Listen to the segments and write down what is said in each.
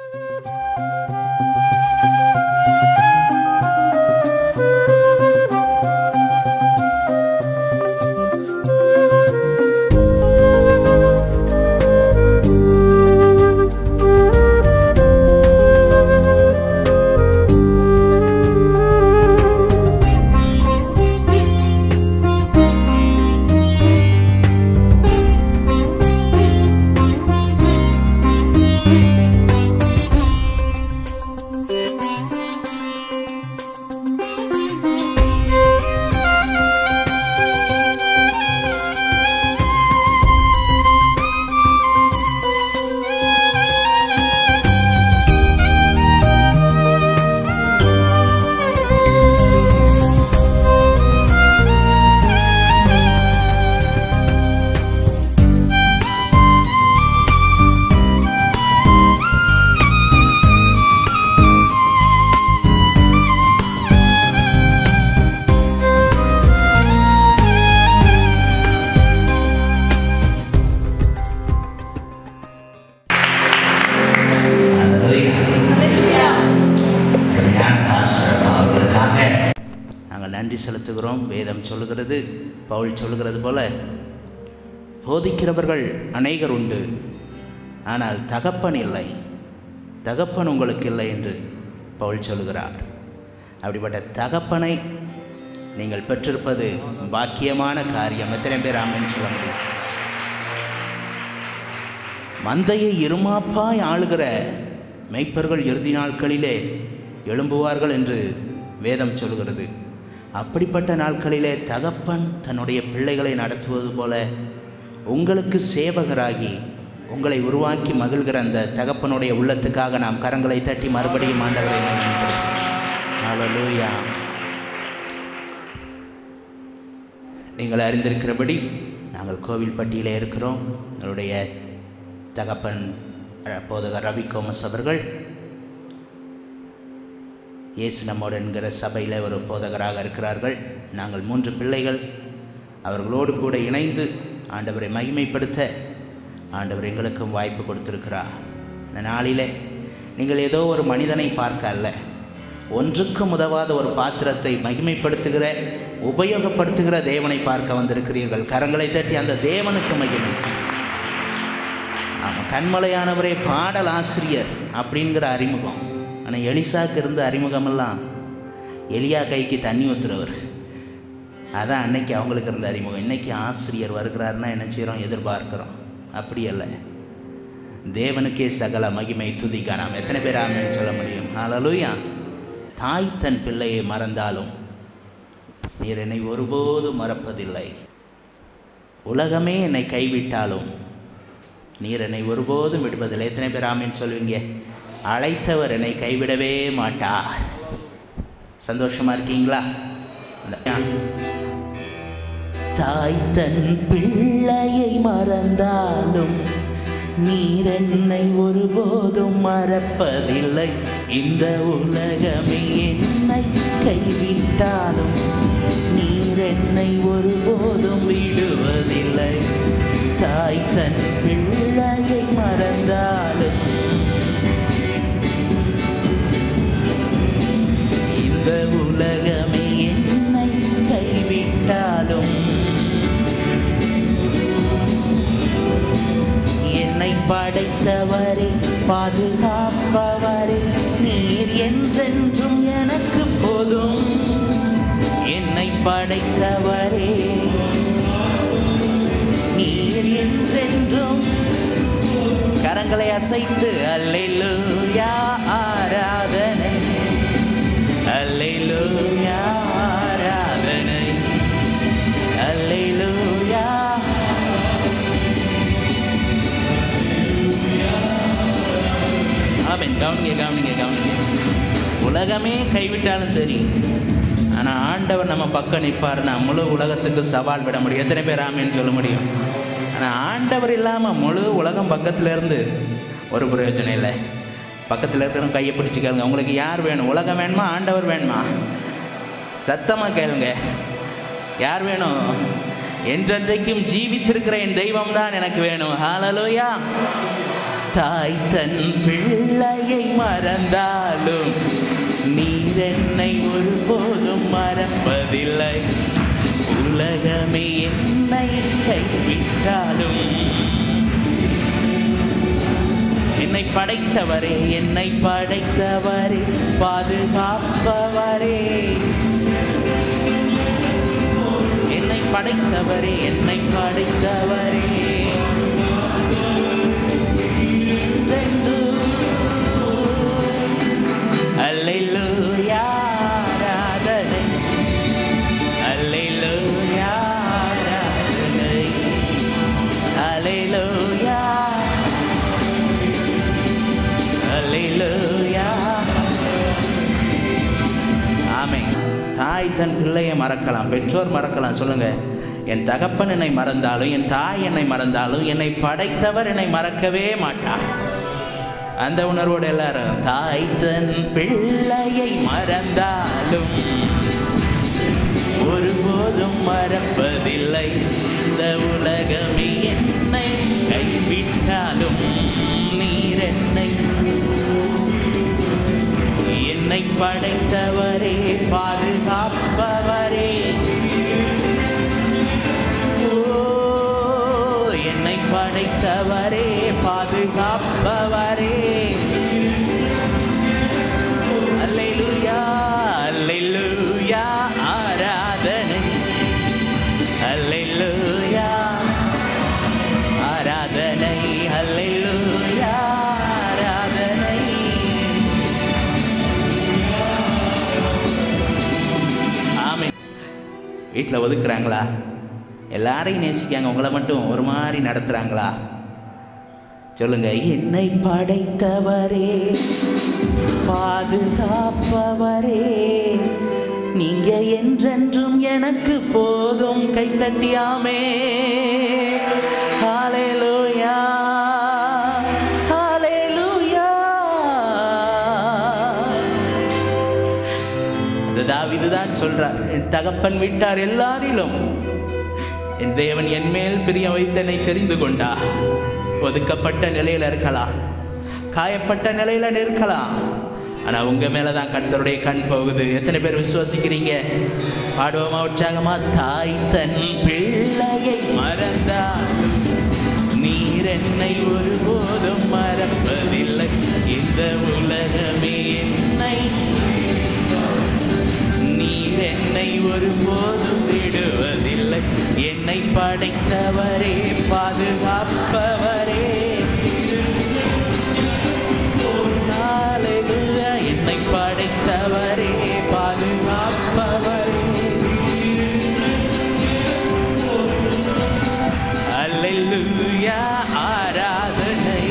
நாங்கள் நன்றி செலுத்துகிறோம் வேதம் சொல்லுகிறது பவுல் சொல்லுகிறது போல போதிக்கிறவர்கள் அநேகர் உண்டு ஆனால் தகப்பன் இல்லை தகப்பன் உங்களுக்கு இல்லை என்று பவுல் சொல்லுகிறார் அப்படிப்பட்ட தகப்பனை நீங்கள் பெற்றிருப்பது பாக்கியமான காரியம் எத்தனை பேர் ஆமென்னு சொல்ல முடியும் மந்தையை இருமாப்பாய் ஆளுகிற மெய்ப்பர்கள் இறுதி நாட்களிலே எழும்புவார்கள் என்று வேதம் சொல்கிறது அப்படிப்பட்ட நாட்களிலே தகப்பன் தன்னுடைய பிள்ளைகளை நடத்துவது போல உங்களுக்கு சேவகராகி உங்களை உருவாக்கி மகிழ்கிற அந்த தகப்பனுடைய உள்ளத்துக்காக நாம் கரங்களை தட்டி மறுபடியும் ஆண்டவரை மகிமைப்படுத்துவோம். ஹalleluya நீங்கள் அறிந்திருக்கிறபடி நாங்கள் கோவில்பட்டியிலே இருக்கிறோம் எங்களுடைய தகப்பன் அஹ், போதகர் ரவி கோமஸ் அவர்கள் இயேசு நம்மோடு என்கிற சபையில் ஒரு போதகராக இருக்கிறார்கள் நாங்கள் மூன்று பிள்ளைகள் அவர்களோடு கூட இணைந்து ஆண்டவரை மகிமைப்படுத்த ஆண்டவர் எங்களுக்கும் வாய்ப்பு கொடுத்திருக்கிறார் இந்த நாளிலே நீங்கள் ஏதோ ஒரு மனிதனை பார்க்க அல்ல ஒன்றுக்கும் உதவாத ஒரு பாத்திரத்தை மகிமைப்படுத்துகிற உபயோகப்படுத்துகிற தேவனை பார்க்க வந்திருக்கிறீர்கள் கரங்களை தட்டி அந்த தேவனுக்கு மகிமை ஆமாம் கண்மலையானவரே பாடல் ஆசிரியர் அப்படிங்கிற அறிமுகம் ஆனால் எலிசாக்கு இருந்த அறிமுகமெல்லாம் எலியா கைக்கு தண்ணி ஊற்றுறவர் அதான் அன்னைக்கு அவங்களுக்கு இருந்த அறிமுகம் இன்னைக்கு ஆசிரியர் வருகிறாருன்னா என்ன செய்கிறோம் எதிர்பார்க்கிறோம் அப்படி அல்ல தேவனுக்கே சகல மகிமை துதிக்க நாம் எத்தனை பேர் ஆமென்னு சொல்ல முடியும் ஹalleluya தாய் தன் பிள்ளையை மறந்தாலும் நீர் என்னை ஒருபோதும் மறப்பதில்லை உலகமே என்னை கைவிட்டாலும் நீர் என்னை ஒருபோதும் விடுவதில்லை எத்தனை பேர் ஆமென்னு சொல்லுவீங்க அழைத்தவர் என்னை கைவிடவே மாட்டார் சந்தோஷமா இருக்கீங்களா அந்த- தாய் தன் பிள்ளையை மறந்தாலும் நீர் என்னை ஒருபோதும் மறப்பதில்லை இந்த உலகமே என்னை கைவிட்டாலும் நீர் என்னை ஒருபோதும் விடுவதில்லை தாய் தன் பிள்ளையை மறந்தாலும் இந்த உலகமே என்னை கைவிட்டாலும் என்னை படைத்தவரே பாதுகாப்பவரே நீர் என்றென்றும் எனக்கு போதும் என்னை படைத்தவரே நீர் என்றென்றும் கரங்களை அசைத்து அல்லேலூயா ஆராதனை அல்லேலூயா ஆராதனை அல்லேலூயா ஆமென் கவனிங்க கவனிங்க கவனிங்க உலகமே கைவிட்டாலும் சரி ஆனால் ஆண்டவர் நம்ம பக்கம் நிற்பாருன்னா முழு உலகத்துக்கு சவால் விட முடியும் எத்தனை பேர் ஆமேன்னு சொல்ல முடியும் ஆனால் ஆண்டவர் இல்லாமல் முழு உலகம் பக்கத்துல இருந்து ஒரு பிரயோஜனம் இல்லை பக்கத்தில் இருக்கிறவங்க கையை பிடிச்சிக்கோங்க உங்களுக்கு யார் வேணும் உலகம் வேணுமா ஆண்டவர் வேணுமா சத்தமாக கேளுங்க யார் வேணும் என்றென்றைக்கும் ஜீவித்திருக்கிற என் தெய்வம் தான் எனக்கு வேணும் ஹalleluya தாய் தன் பிள்ளையை மறந்தாலும் நீர் என்னை ஒருபோதும் மறப்பதில்லை உலகமே என்னை கைவிட்டாலும் என்னை படைத்தவரே என்னை படைத்தவரே பாதுகாப்பவரே என்னை படைத்தவரே என்னை படைத்தவரே அல்லேலூயா ஆராதனை அல்லேலூயா ஆராதனை அல்லேலூயா அல்லேலூயா ஆமென் தாய் தன் பிள்ளையை மறக்கலாம் பெற்றோர் மறக்கலாம் சொல்லுங்க என் தகப்பன் என்னை மறந்தாலும் என் தாய் என்னை மறந்தாலும் என்னை படைத்தவர் என்னை மறக்கவே மாட்டார் அந்த உணர்வோடு எல்லாரும் தாய் தன் பிள்ளையை மறந்தாலும் ஒருபோதும் மறப்பதில்லை இந்த உலகமே என்னை கைவிட்டாலும் நீர் என்னை என்னை படைத்தவரே பாதுகாப்பவரே ஓ என்னை படைத்தவரே பாதுகாப்பவரே அல்லேலூயா அல்லேலூயா ஆராதனை அல்லேலூயா ஆராதனை அல்லேலூயா ஆராதனை ஆமென் வீட்டில் ஒதுக்குறாங்களா எல்லாரையும் நேசிக்காங்க உங்களை மட்டும் ஒரு மாதிரி நடத்துகிறாங்களா சொல்லுங்க என்னை படைத்தவரே பாதுகாப்பவரே நீங்க என்றென்றும் எனக்கு போதும் கைத்தட்டியாமே ஹalleluya ஹalleluya அந்த தாவீது தான் சொல்றார் என் தகப்பன் விட்டார் எல்லாரிலும் என் தேவன் என் மேல் பிரியம் வைத்தனை தெரிந்து கொண்டா ஒதுக்கப்பட்ட நிலையில இருக்கலாம் காயப்பட்ட நிலையில இருக்கலாம் ஆனா உங்க மேலதான் கர்த்தருடைய கண் போகுது எத்தனை பேர் விசுவாசிக்கிறீங்க பாடுவோமா உற்சாகமா தாய் தன் பிள்ளையை மறந்தா நீர் என்னை ஒருபோதும் மறப்பதில்லை இந்த உலகமே என்னை நீர் என்னை ஒருபோதும் விடுவதில்லை என்னை படைத்தவரே பாதுகாப்பவரே ஹalleluya, என்னை படைத்தவரே பாதுகாப்பவரே அல்லேலூயா ஆராதனை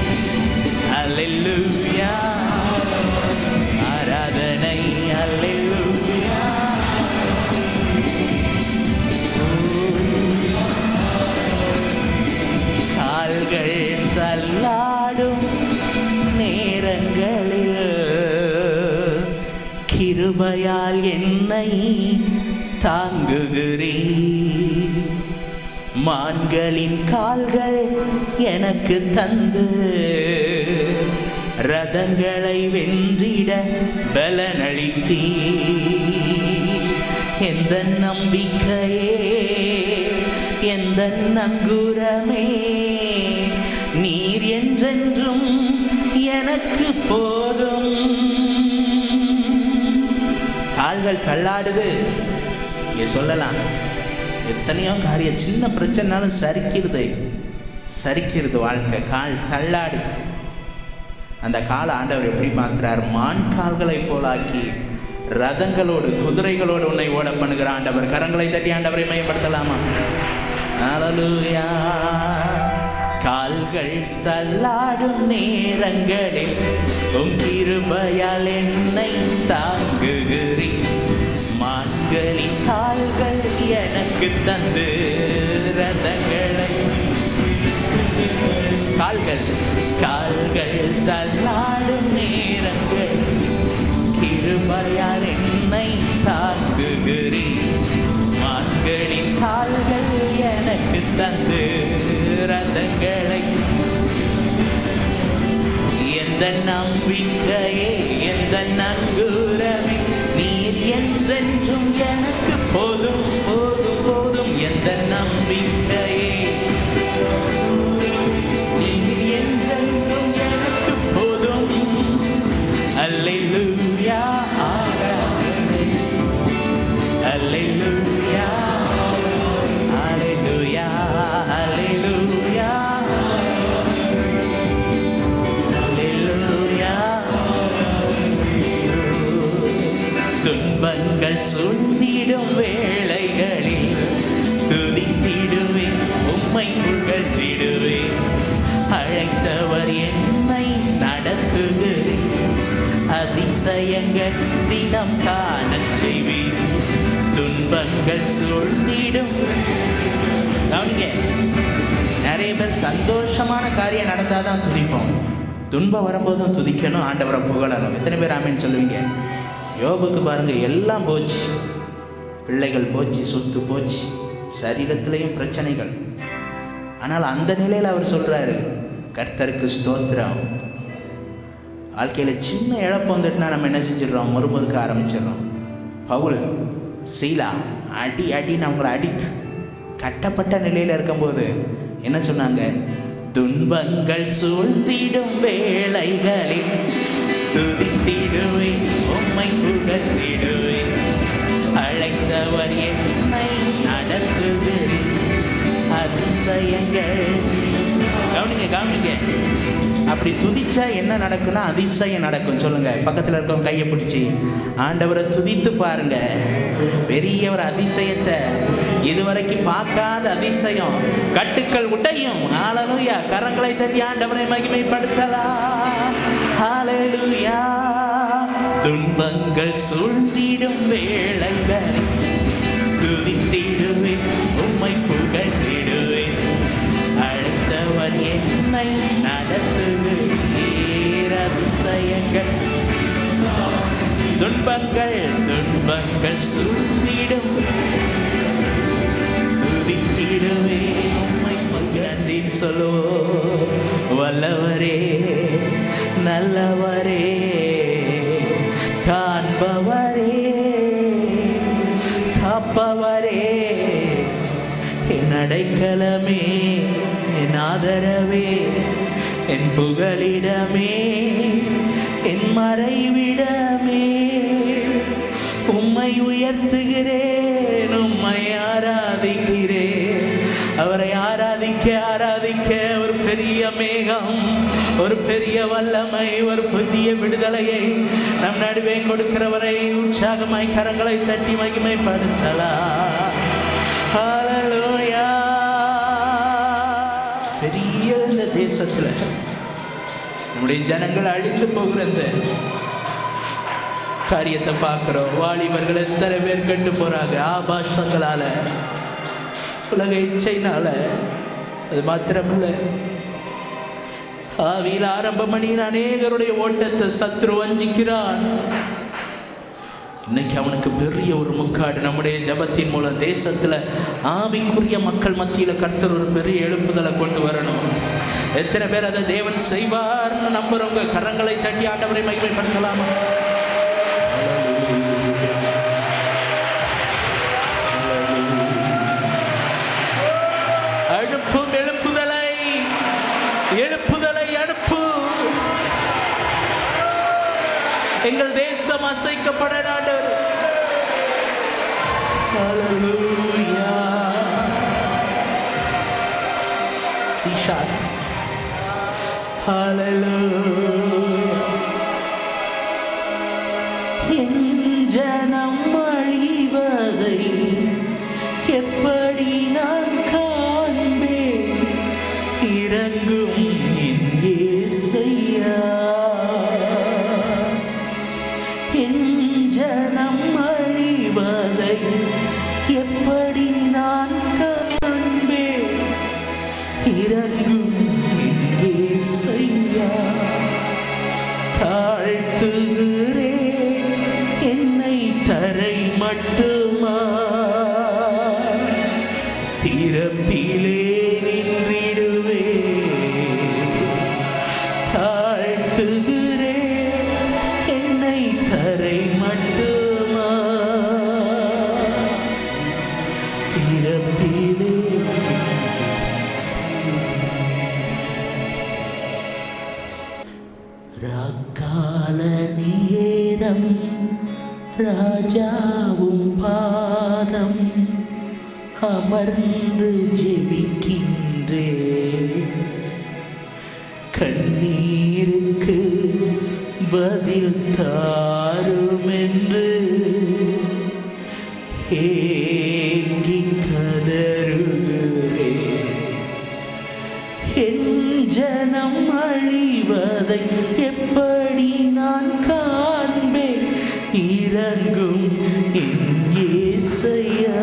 அல்லேலூயா ஆராதனை அல்லேலூயா கால்கள் தள்ளாடும் நேரங்களில் கிருபையால் என்னை தாங்குகிறீ மான்களின் கால்கள் எனக்கு தந்து ரதங்களை வென்றிட பலனளித்தீ எந்த நம்பிக்கையே எந்த நங்குரமே நீர் என்றென்றும் எனக்கு போதும் கால்கள் தள்ளாடுது இங்கே சொல்லலாம் எத்தனையோ காரியம் சின்ன பிரச்சனைனாலும் சரிக்கிறது சரிக்கிறது வாழ்க்கை கால் தள்ளாடுது அந்த கால ஆண்டவர் எப்படி மாத்துறார் மான் கால்களை போலாக்கி ரதங்களோடு குதிரைகளோடு உன்னை ஓட பண்ணுகிற ஆண்டவர் கரங்களை தட்டி ஆண்டவரை மேம்படுத்தலாமா ஹalleluya கால்கள் தள்ளாடும் நேரங்களில் உம் கிருபையால் என்னை தாங்குகிறீ மான்களின் கால்கள் எனக்கு தந்து ரதங்களை கால்கள் கால்கள் தள்ளாடும் நேரங்கள் கிருபையால் என்னை தாங்குகிறீ மான்களின் கால்கள் எனக்கு தந்து ரதங்களை எந்த நம்பிக்கையே எந்த நங்கூரமே நீர் என்றென்றும் எனக்கு போதும் போதும் போதும் எந்த நம்பிக்கையே நீர் என்றென்றும் எனக்கு போதும் அல்லேலூயா ஆராதனை அல்லேலூயா அல்லேலூயா அல்லேலூயா அல்லேலூயா துன்பங்கள் சூழ்ந்திடும் வேளைகளில் துதித்திடுவேன் உம்மை புகழ்த்திடுவேன் அழைத்தவர் என்னை நடத்துகிறேன் அதிசயங்கள் தினம் காணச் செய்வேன் துன்பங்கள் சூழ்ந்திடும் கவனிங்க நிறைய பேர் சந்தோஷமான காரியம் நடந்தால் தான் துதிப்போம் துன்பம் வரும்போதும் துதிக்கணும் ஆண்டவரை புகழணும் எத்தனை பேர் ஆமேன்னு சொல்லுவீங்க யோபுக்கு பாருங்க எல்லாம் போச்சு பிள்ளைகள் போச்சு சொத்து போச்சு சரீரத்திலையும் பிரச்சனைகள் ஆனால் அந்த நிலையில் அவர் சொல்றாரு கர்த்தருக்கு ஸ்தோத்திரம் வாழ்க்கையில் சின்ன இழப்பு வந்துட்டுனா நம்ம என்ன செஞ்சிடுறோம் முறுமுறுக்க ஆரம்பிச்சிடுறோம் பவுல் சீலா அடி அடின்னு அவங்கள அடித்து கட்டப்பட்ட நிலையில் இருக்கும்போது என்ன சொன்னாங்க துன்பங்கள் சூழ்ந்திடும் வேளைகளில் துதித்திடுவேன் உம்மை புகழ்த்திடுவேன் அழைத்தவர் என்னை நடத்துகிறேன் அதிசயங்கள் கவனிங்க கவனிங்க அப்படி துதிச்சா என்ன நடக்கும்னா அதிசயம் நடக்கும் சொல்லுங்க பக்கத்தில் இருக்கவங்க கையை பிடிச்சி ஆண்டவரை துதித்து பாருங்க பெரிய ஒரு அதிசயத்தை இதுவரைக்கும் பார்க்காத அதிசயம் கட்டுக்கள் உடையும் ஹalleluya கரங்களை தட்டி ஆண்டவரை மகிமைப்படுத்தலாம் ஹalleluya துன்பங்கள் சூழ்ந்திடும் வேளைகள் துதித்திடுவேன் உம்மை புகழ்த்திடுவேன் அடுத்தவர் என்னை நடத்துகிறீர் அதிசயங்கள் துன்பங்கள் துன்பங்கள் சூழ்ந்திடும் துதித்திடுவேன் உம்மை புகழ்ந்தேன் சொல்லோ வல்லவரே நல்லவரே காண்பவரே காப்பவரே என் அடைக்கலமே என் ஆதரவே என் புகலிடமே என் மறைவிடமே உம்மை உயர்த்துகிறேன் உம்மை ஆராதிக்கிறேன் அவரை ஆராதிக்க ஆராதிக்க ஒரு பெரிய மேகம் ஒரு பெரிய வல்லமை ஒரு புதிய விடுதலையை நம் நடுவே கொடுக்கிறவரை உற்சாகமாய் கரங்களை தட்டி மகிமைப்படுத்தலாம் ஹalleluya பெரிய இந்த தேசத்துல நம்முடைய ஜனங்கள் அழிந்து போகிற இந்த காரியத்தை பார்க்கிறோம் வாலிபர்கள் எத்தனை பேர் கெட்டு போறாங்க ஆபாசங்களால உலக இச்சைனால அது மாத்திரமில்ல ஆவியில் ஆரம்பம் பண்ணின அநேகருடைய ஓட்டத்தை சத்ரு வஞ்சிக்கிறான் இன்னைக்கு அவனுக்கு பெரிய ஒரு முக்காடு நம்முடைய ஜபத்தின் மூலம் தேசத்துல ஆவிக்குரிய மக்கள் மத்தியில கர்த்தர் ஒரு பெரிய எழுப்புதலை கொண்டு வரணும் எத்தனை பேர் அதை தேவன் செய்வார்னு நம்புறவங்க கரங்களை தட்டி ஆண்டவரை மகிமைப்படுத்தலாமா அனுப்பும் எழுப்புதலை எழுப்புதலை அனுப்பு எங்கள் தேசம் அசைக்கப்பட Nadar Hallelujah. C sharp. Hallelujah. என் ஜனம் அழிவதை எப்படி நான் காண்பேன் இறங்கும் என் இயேசையா என் ஜனம் அழிவதை எப்படி நான் காண்பேன் இறங்கும் என் இயேசையா தாழ்த்துகிறேன் என்னை தரை மட்டுமா திறப்பிலே நின்றிடுவே தாழ்த்துகிறேன் ராக்கால நேரம் ராஜாவும் பாதம் அமர்ந்து ஜெபிக்கின்றே கண்ணீருக்கு பதில் தாரும் என்று ஏங்கி கதறுகிறே என் ஜனம் அழிவதை எப்படி நான் காண்பேன் இறங்கும் இயேசையா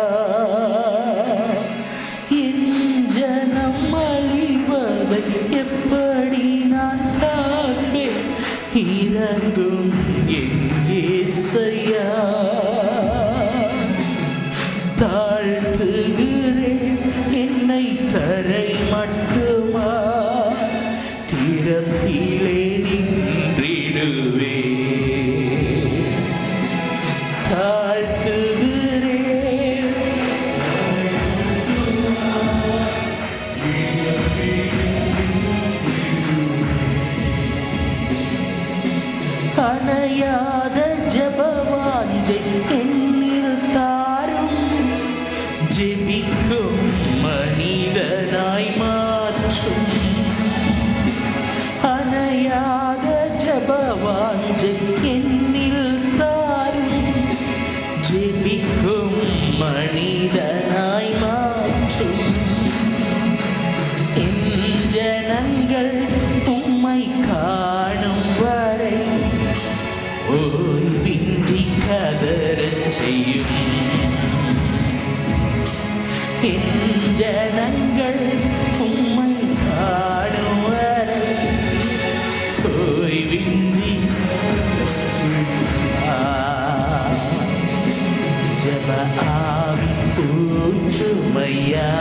என் ஜனம் அழிவதை எப்படி நான் காண்பேன் இறங்கும் இயேசையா தாழ்த்துகிறேன் என்னை தரை மட்டுமா திறத்திலே நின்றிடுவே தாழ்த்துகிறேன் அணையாத ஜபவாஞ்சை என்னில் தாரும் ஜெபிக்கும் மனிதனாய் மாற்றும் அணையாத ஜபவாஞ்சை என்னில் தாரும் ஜெபிக்கும் மனிதனாய் மாற்றும் என் ஜனங்கள் உம்மை காணும் வரை ஓய்வின்றி கதறச் செய்யும் என் ஜனங்கள் உம்மை காணும் வரை ஓய்வின்றி ஆ, ஜப ஆவி ஊற்றுமையா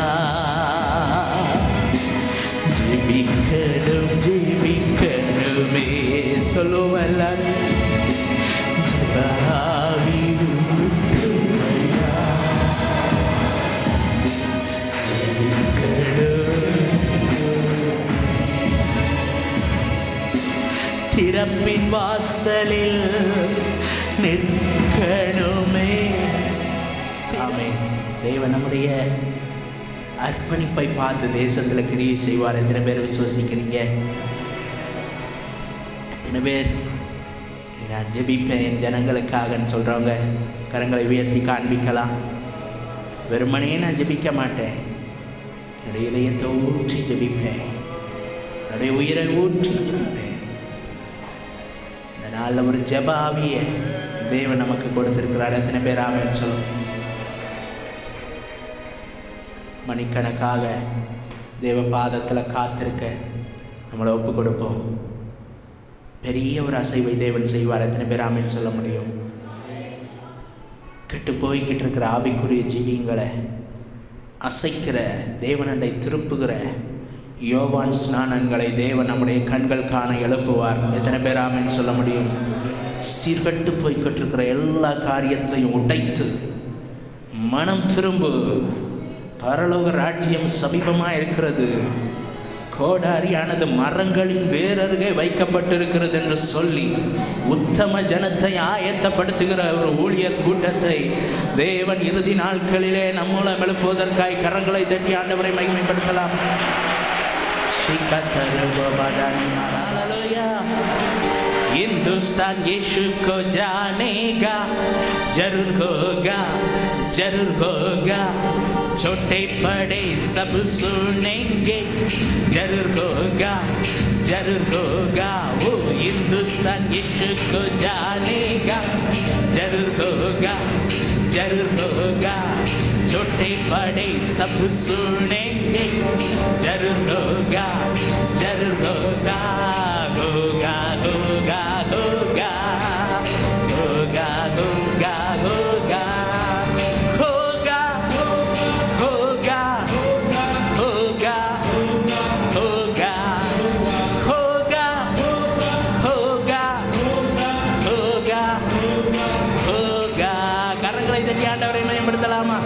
ஜெபிக்கணும் ஜெபிக்கணுமே சொல்லுவல்ல ஜப ஆவி ஊற்றுமையா திறப்பின் வாசலில் நிற்கணுமே ஆமே தேவன் நம்முடைய அர்ப்பணிப்பை பார்த்து தேசத்தில் கிரியை செய்வார் எத்தனை பேர் விசுவசிக்கிறீங்க எத்தனை பேர் நான் ஜெபிப்பேன் என் ஜனங்களுக்காகன்னு சொல்கிறவங்க கரங்களை உயர்த்தி காண்பிக்கலாம் வெறுமனே நான் ஜெபிக்க மாட்டேன் என்னுடைய இதயத்தை ஊற்றி ஜெபிப்பேன் என்னுடைய உயிரை ஊற்றி ஜெபிப்பேன் இந்த நாளில் ஒரு ஜெப ஆவியை தேவன் நமக்கு கொடுத்திருக்கிறார் எத்தனை பேர் ஆமென்னு சொல்லும் மணிக்கணக்காக தேவ பாதத்தில் காத்திருக்க நம்மளை ஒப்பு கொடுப்போம் பெரிய ஒரு அசைவை தேவன் செய்வார் எத்தனை பேர் ஆமென்னு சொல்ல முடியும் கெட்டு போய்கிட்டு இருக்கிற ஆவிக்குரிய ஜீவியங்களை அசைக்கிற தேவனண்டை திருப்புகிற யோவான் ஸ்நானங்களை தேவன் நம்முடைய கண்கள் காண எழுப்புவார் எத்தனை பேர் ஆமென்னு சொல்ல முடியும் சீர்கட்டு போய்கிட்டு இருக்கிற எல்லா காரியத்தையும் உடைத்து மனம் திரும்பு பரலோக ராஜ்யம் சமீபமாக இருக்கிறது கோடாரியானது மரங்களின் வேரருகே வைக்கப்பட்டிருக்கிறது என்று சொல்லி உத்தம ஜனத்தை ஆயத்தப்படுத்துகிற ஒரு ஊழியர் கூட்டத்தை தேவன் இறுதி நாட்களிலே நம் மூலம் எழுப்புவதற்காய் கரங்களை தட்டி ஆண்டவரை மகிமைப்படுத்தலாம் हिंदुस्तान यीशु को जानेगा जरूर होगा जरूर होगा छोटे बड़े सब सुनेंगे जरूर होगा जरूर होगा वो हिंदुस्तान यीशु को जानेगा जरूर होगा जरूर होगा छोटे बड़े सब सुनेंगे जरूर होगा जरूर होगा होगा होगा होगा होगा होगा होगा होगा होगा होगा होगा होगा होगा होगा होगा கரங்களை தட்டி ஆண்டவரை மேம்படுத்தலாமா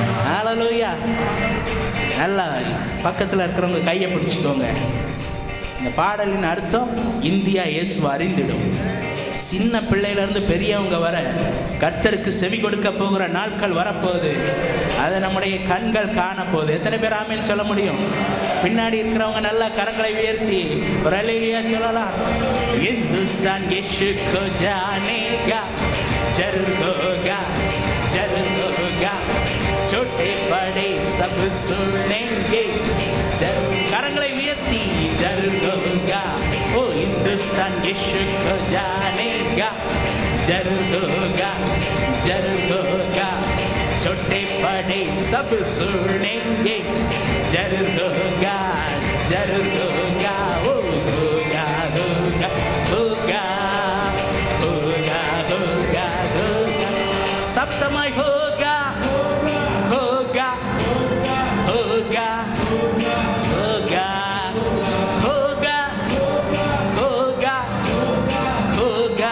ஹalleluya நல்லா பக்கத்தில் இருக்கிறவங்க கையை பிடிச்சிக்கோங்க இந்த பாடலின் அர்த்தம் இந்தியா இயேசு அறிந்திடும் சின்ன பிள்ளையிலேருந்து பெரியவங்க வர கர்த்தருக்கு செவி கொடுக்க போகிற நாட்கள் வரப்போகுது அதை நம்முடைய கண்கள் காண போகுது எத்தனை பேர் ஆமேன்னு சொல்ல முடியும் பின்னாடி இருக்கிறவங்க நல்லா கரங்களை உயர்த்தி ஒரு அலையிலியா சொல்லலாம் இந்துஸ்தான் யேசுக்கு ஜானேகா जरूर होगा जरूर होगा छोटे बड़े सब सुनेंगे जरूर करंगले उयर्ती जरूर होगा ओ हिंदुस्तान यीशु को जानेगा जरूर होगा जरूर होगा छोटे बड़े सब सुनेंगे जरूर होगा जरूर होगा ओ होगा होगा होगा होगा होगा होगा सप्तमय होगा होगा होगा होगा होगा होगा होगा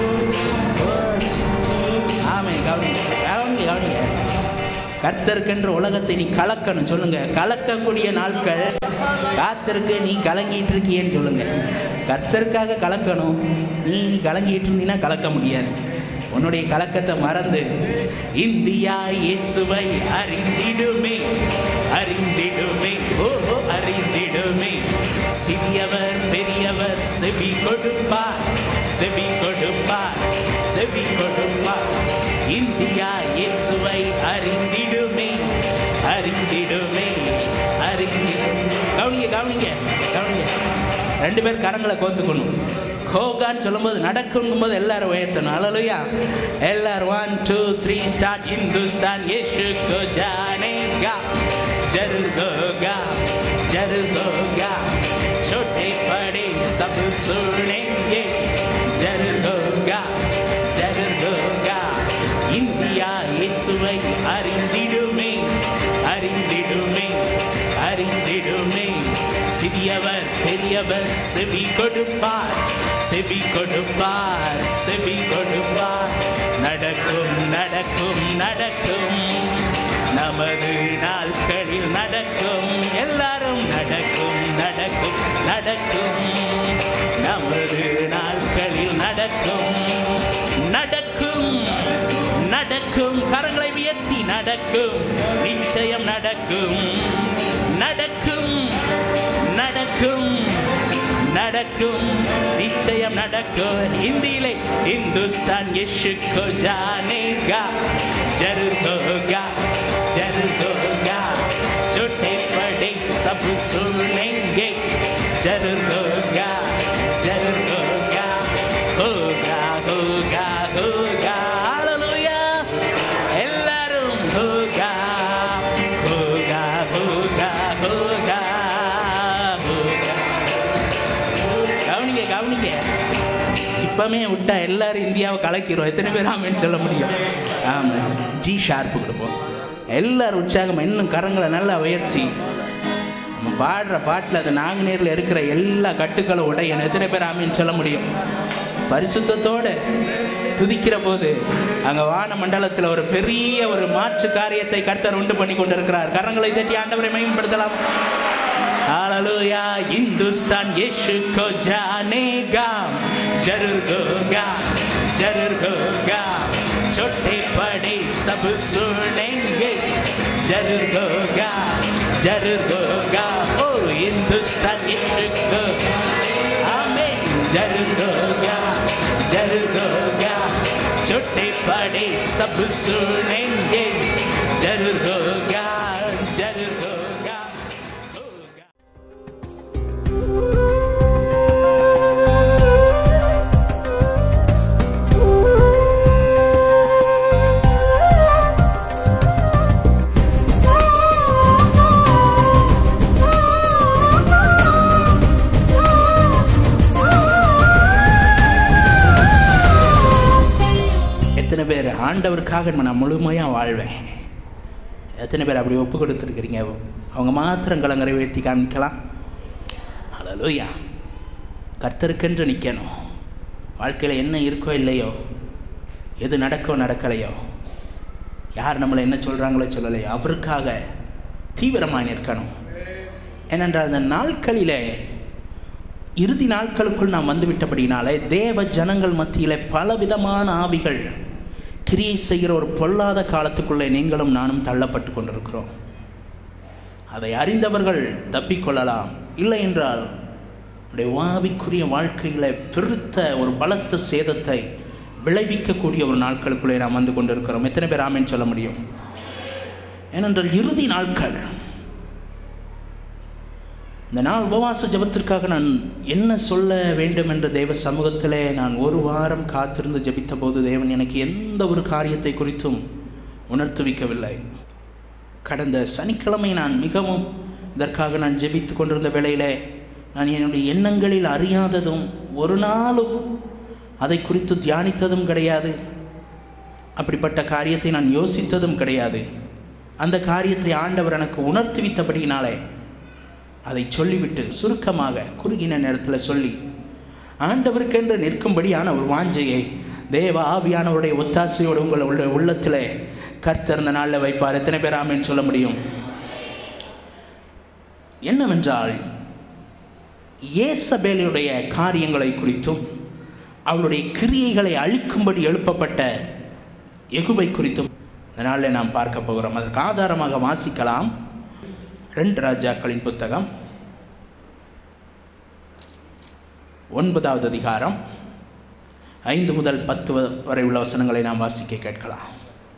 ஆமே கவனிங்க கவனிங்க கவனிங்க கர்த்தருக்கென்ற உலகத்தை நீ கலக்கணும் சொல்லுங்க கலக்கக்கூடிய நாட்கள் காத்திருக்கு நீ கலங்கிட்டு இருக்கியேன்னு சொல்லுங்க கர்த்தருக்காக கலக்கணும் நீ கலங்கிட்டு இருந்தீங்கன்னா கலக்க முடியாது உன்னுடைய கலக்கத்தை மறந்து இந்தியா இயேசுவை அறிந்திடுமே அறிந்திடுமே ஓஹோ அறிந்திடுமே சிறியவர் பெரியவர் செவி கொடுப்பார் செவி கொடுப்பார் செவி கொடுப்பார் இந்தியா இயேசுவை அறிந்திடுமே அறிந்திடுமே அறிந்திடுமே கவனிங்க கவனிங்க கவனிங்க ரெண்டு பேர் கரங்களை கோத்துக்கணும் ஹோகான்னு சொல்லும்போது நடக்குங்கும் போது எல்லாரும் உயர்த்தணும் அலலுயா எல்லாரும் one two three start Hindustan Yeshu जानेगा जरूर होगा जरूर होगा छोटे बड़े सब सुनेंगे जरूर होगा जरूर होगा இந்தியா இயேசுவை அறிந்திடுமே அறிந்திடுமே அறிந்திடுமே சிறியவர் பெரியவர் செவி கொடுப்பார் செவி கொடுப்பார் செவி கொடுப்பார் நடக்கும் நடக்கும் நடக்கும் நமது நாட்களில் நடக்கும் எல்லாரும் நடக்கும் நடக்கும் நடக்கும் நமது நாட்களில் நடக்கும் நடக்கும் நடக்கும் கரங்களை உயர்த்தி நடக்கும் நிச்சயம் நடக்கும் நடக்கும் நடக்கும் நடக்கும் நிச்சயம் நடக்கும் हिंदीले हिंदुस्तान यीशु को जानेगा जरूर होगा जरूर होगा छोटे बड़े सब सुनेंगे जरूर होगा जरूर होगा होगा होगा होगा हालेलुया எல்லாரும் होगा होगा होगा होगा होगा கவனிங்க கவனிங்க இப்பமே விட்டா எல்லாரும் இந்தியாவை கலக்கிறோம் எத்தனை பேர் ஆமேன்னு சொல்ல முடியும் ஆமாம் ஜி ஷார்ப்பு கொடுப்போம் எல்லாரும் உற்சாகம் இன்னும் கரங்களை நல்லா உயர்த்தி நம்ம பாடுற பாட்டில் அது நாங்குநேரில் இருக்கிற எல்லா கட்டுக்களும் உடையணும் எத்தனை பேர் ஆமேன்னு சொல்ல முடியும் பரிசுத்தத்தோடு துதிக்கிற போது அங்கே வான மண்டலத்தில் ஒரு பெரிய ஒரு மாற்று காரியத்தை கர்த்தர் உண்டு பண்ணி கொண்டிருக்கிறார் கரங்களை தட்டி ஆண்டவரை மேம்படுத்தலாம் हालेलुया हिंदुस्तान यीशु को जानेगा जरूर होगा जरूर होगा छोटे बड़े सब सुनेंगे जरूर होगा जरूर होगा ओ हिंदुस्तान यीशु को आमीन जरूर होगा जरूर होगा छोटे बड़े सब सुनेंगे जरूर होगा जरूर होगा होगा எத்தனை பேர் ஆண்டவருக்காக நான் முழுமையாக வாழ்வேன் எத்தனை பேர் அப்படி ஒப்பு கொடுத்துருக்கிறீங்க அவங்க மாத்திரம் கலங்கரை உயர்த்தி காமிக்கலாம் அழலுயா கர்த்தருக்கென்று நிற்கணும் வாழ்க்கையில் என்ன இருக்கோ இல்லையோ எது நடக்கோ நடக்கலையோ யார் நம்மளை என்ன சொல்கிறாங்களோ சொல்லலையோ அவருக்காக தீவிரமாக நிற்கணும் ஏனென்றால் அந்த நாட்களிலே இறுதி நாட்களுக்குள் நாம் வந்துவிட்டபடினாலே தேவ ஜனங்கள் மத்தியில் பலவிதமான ஆவிகள் கிரியை செய்கிற ஒரு பொல்லாத காலத்துக்குள்ளே நீங்களும் நானும் தள்ளப்பட்டு கொண்டிருக்கிறோம் அதை அறிந்தவர்கள் தப்பிக்கொள்ளலாம் இல்லை என்றால் நம்முடைய வாவிக்குரிய வாழ்க்கையில் பெருத்த ஒரு பலத்த சேதத்தை விளைவிக்கக்கூடிய ஒரு நாட்களுக்குள்ளே நாம் வந்து கொண்டிருக்கிறோம் எத்தனை பேர் ஆமேன்னு சொல்ல முடியும் ஏனென்றால் இறுதி நாட்கள் இந்த நாள் உபவாச ஜபத்திற்காக நான் என்ன சொல்ல வேண்டும் என்ற தேவ சமூகத்திலே நான் ஒரு வாரம் காத்திருந்து ஜபித்த போது தேவன் எனக்கு எந்த ஒரு காரியத்தை குறித்தும் உணர்த்துவிக்கவில்லை கடந்த சனிக்கிழமை நான் மிகவும் இதற்காக நான் ஜெபித்து கொண்டிருந்த வேளையிலே நான் என்னுடைய எண்ணங்களில் அறியாததும் ஒரு நாளும் அதை குறித்து தியானித்ததும் கிடையாது அப்படிப்பட்ட காரியத்தை நான் யோசித்ததும் கிடையாது அந்த காரியத்தை ஆண்டவர் எனக்கு உணர்த்துவித்தபடியினாலே அதை சொல்லிவிட்டு சுருக்கமாக குறுகின நேரத்தில் சொல்லி ஆண்டவருக்கென்று நிற்கும்படியான ஒரு வாஞ்சையை தேவ ஆவியானவருடைய ஒத்தாசையோடு உங்கள் உள்ள உள்ளத்தில் கர்த்தர் இந்த நாளில் வைப்பார் எத்தனை பேர் ஆமேன்னு சொல்ல முடியும் என்னவென்றால் ஏசபேலுடைய காரியங்களை குறித்தும் அவளுடைய கிரியைகளை அழிக்கும்படி எழுப்பப்பட்ட எகுவை குறித்தும் இந்த நாளில் நாம் பார்க்க போகிறோம் அதற்கு ஆதாரமாக வாசிக்கலாம் ரெண்டு ராஜாக்களின் புத்தகம் ஒன்பதாவது அதிகாரம் ஐந்து முதல் பத்து வரை உள்ள வசனங்களை நாம் வாசிக்க கேட்கலாம்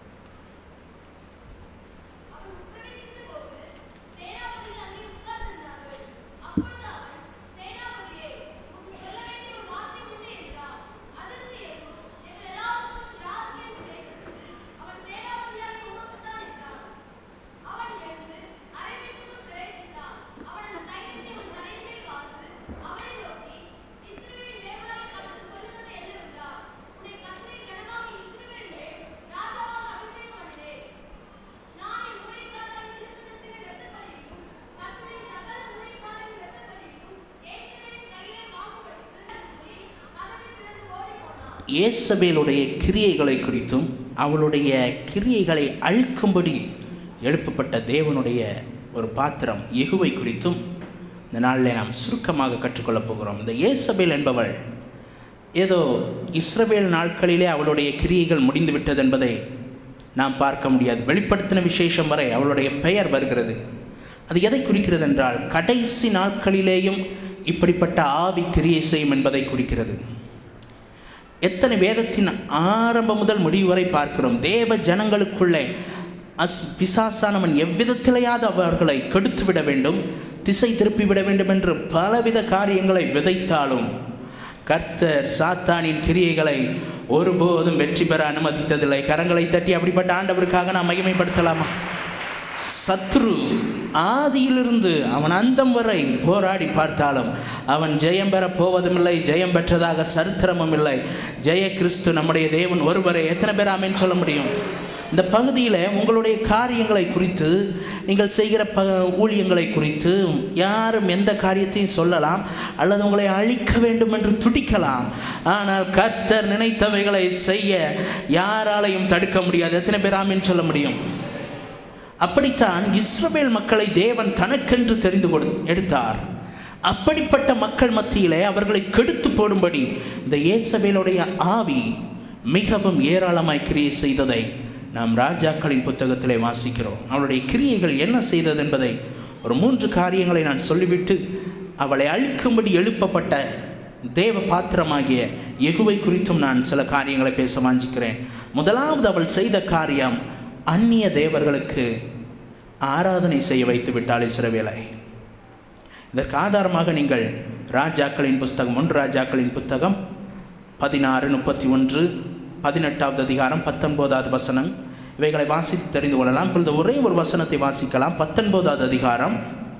ஏசபேலுடைய கிரியைகளை குறித்தும் அவளுடைய கிரியைகளை அழிக்கும்படி எழுப்பப்பட்ட தேவனுடைய ஒரு பாத்திரம் எகுவை குறித்தும் இந்த நாளில் நாம் சுருக்கமாக கற்றுக்கொள்ளப் போகிறோம் இந்த ஏசபேல் என்பவள் ஏதோ இஸ்ரவேல் நாட்களிலே அவளுடைய கிரியைகள் முடிந்து விட்டது என்பதை நாம் பார்க்க முடியாது வெளிப்படுத்தின விசேஷம் வரை அவளுடைய பெயர் வருகிறது அது எதை குறிக்கிறது என்றால் கடைசி நாட்களிலேயும் இப்படிப்பட்ட ஆவி கிரியை செய்யும் என்பதை குறிக்கிறது எத்தனை வேதத்தின் ஆரம்பம் முதல் முடிவு வரை பார்க்கிறோம் தேவ ஜனங்களுக்குள்ளே அஸ் பிசாசானவன் எவ்விதத்திலேயாவது அவர்களை கெடுத்து விட வேண்டும் திசை திருப்பி விட வேண்டும் என்று பலவித காரியங்களை விதைத்தாலும் கர்த்தர் சாத்தானின் கிரியைகளை ஒருபோதும் வெற்றி பெற அனுமதித்ததில்லை கரங்களை தட்டி அப்படிப்பட்ட ஆண்டவருக்காக நாம் மகிமைப்படுத்தலாமா சத்ரு ஆதியிலிருந்து அவன் அந்தம் வரை போராடி பார்த்தாலும் அவன் ஜெயம் பெற போவதும் இல்லை ஜெயம் பெற்றதாக சரித்திரமும் இல்லை ஜெய கிறிஸ்து நம்முடைய தேவன் ஒருவரை எத்தனை பேர் ஆமேன்னு சொல்ல முடியும் இந்த பகுதியில் உங்களுடைய காரியங்களை குறித்து நீங்கள் செய்கிற ப ஊழியங்களை குறித்து யாரும் எந்த காரியத்தையும் சொல்லலாம் அல்லது உங்களை அழிக்க வேண்டும் என்று துடிக்கலாம் ஆனால் கர்த்தர் நினைத்தவைகளை செய்ய யாராலையும் தடுக்க முடியாது எத்தனை பேர் ஆமேன்னு சொல்ல முடியும் அப்படித்தான் இஸ்ரவேல் மக்களை தேவன் தனக்கென்று தெரிந்து கொடு எடுத்தார் அப்படிப்பட்ட மக்கள் மத்தியிலே அவர்களை கெடுத்து போடும்படி இந்த இயேசபேலுடைய ஆவி மிகவும் ஏராளமாய் கிரியை செய்ததை நாம் ராஜாக்களின் புத்தகத்திலே வாசிக்கிறோம் அவளுடைய கிரியைகள் என்ன செய்தது என்பதை ஒரு மூன்று காரியங்களை நான் சொல்லிவிட்டு அவளை அழிக்கும்படி எழுப்பப்பட்ட தேவ பாத்திரமாகிய எகுவை குறித்தும் நான் சில காரியங்களை பேச வாஞ்சிக்கிறேன் முதலாவது அவள் செய்த காரியம் அந்நிய தேவர்களுக்கு ஆராதனை செய்ய வைத்து விட்டாள் இஸ்ரவேலை இதற்கு ஆதாரமாக நீங்கள் ராஜாக்களின் புஸ்தகம் ஒன்று ராஜாக்களின் புத்தகம் பதினாறு முப்பத்தி ஒன்று பதினெட்டாவது அதிகாரம் பத்தொன்பதாவது வசனம் இவைகளை வாசித்து தெரிந்து கொள்ளலாம் இப்பொழுது ஒரே ஒரு வசனத்தை வாசிக்கலாம் பத்தொன்பதாவது அதிகாரம்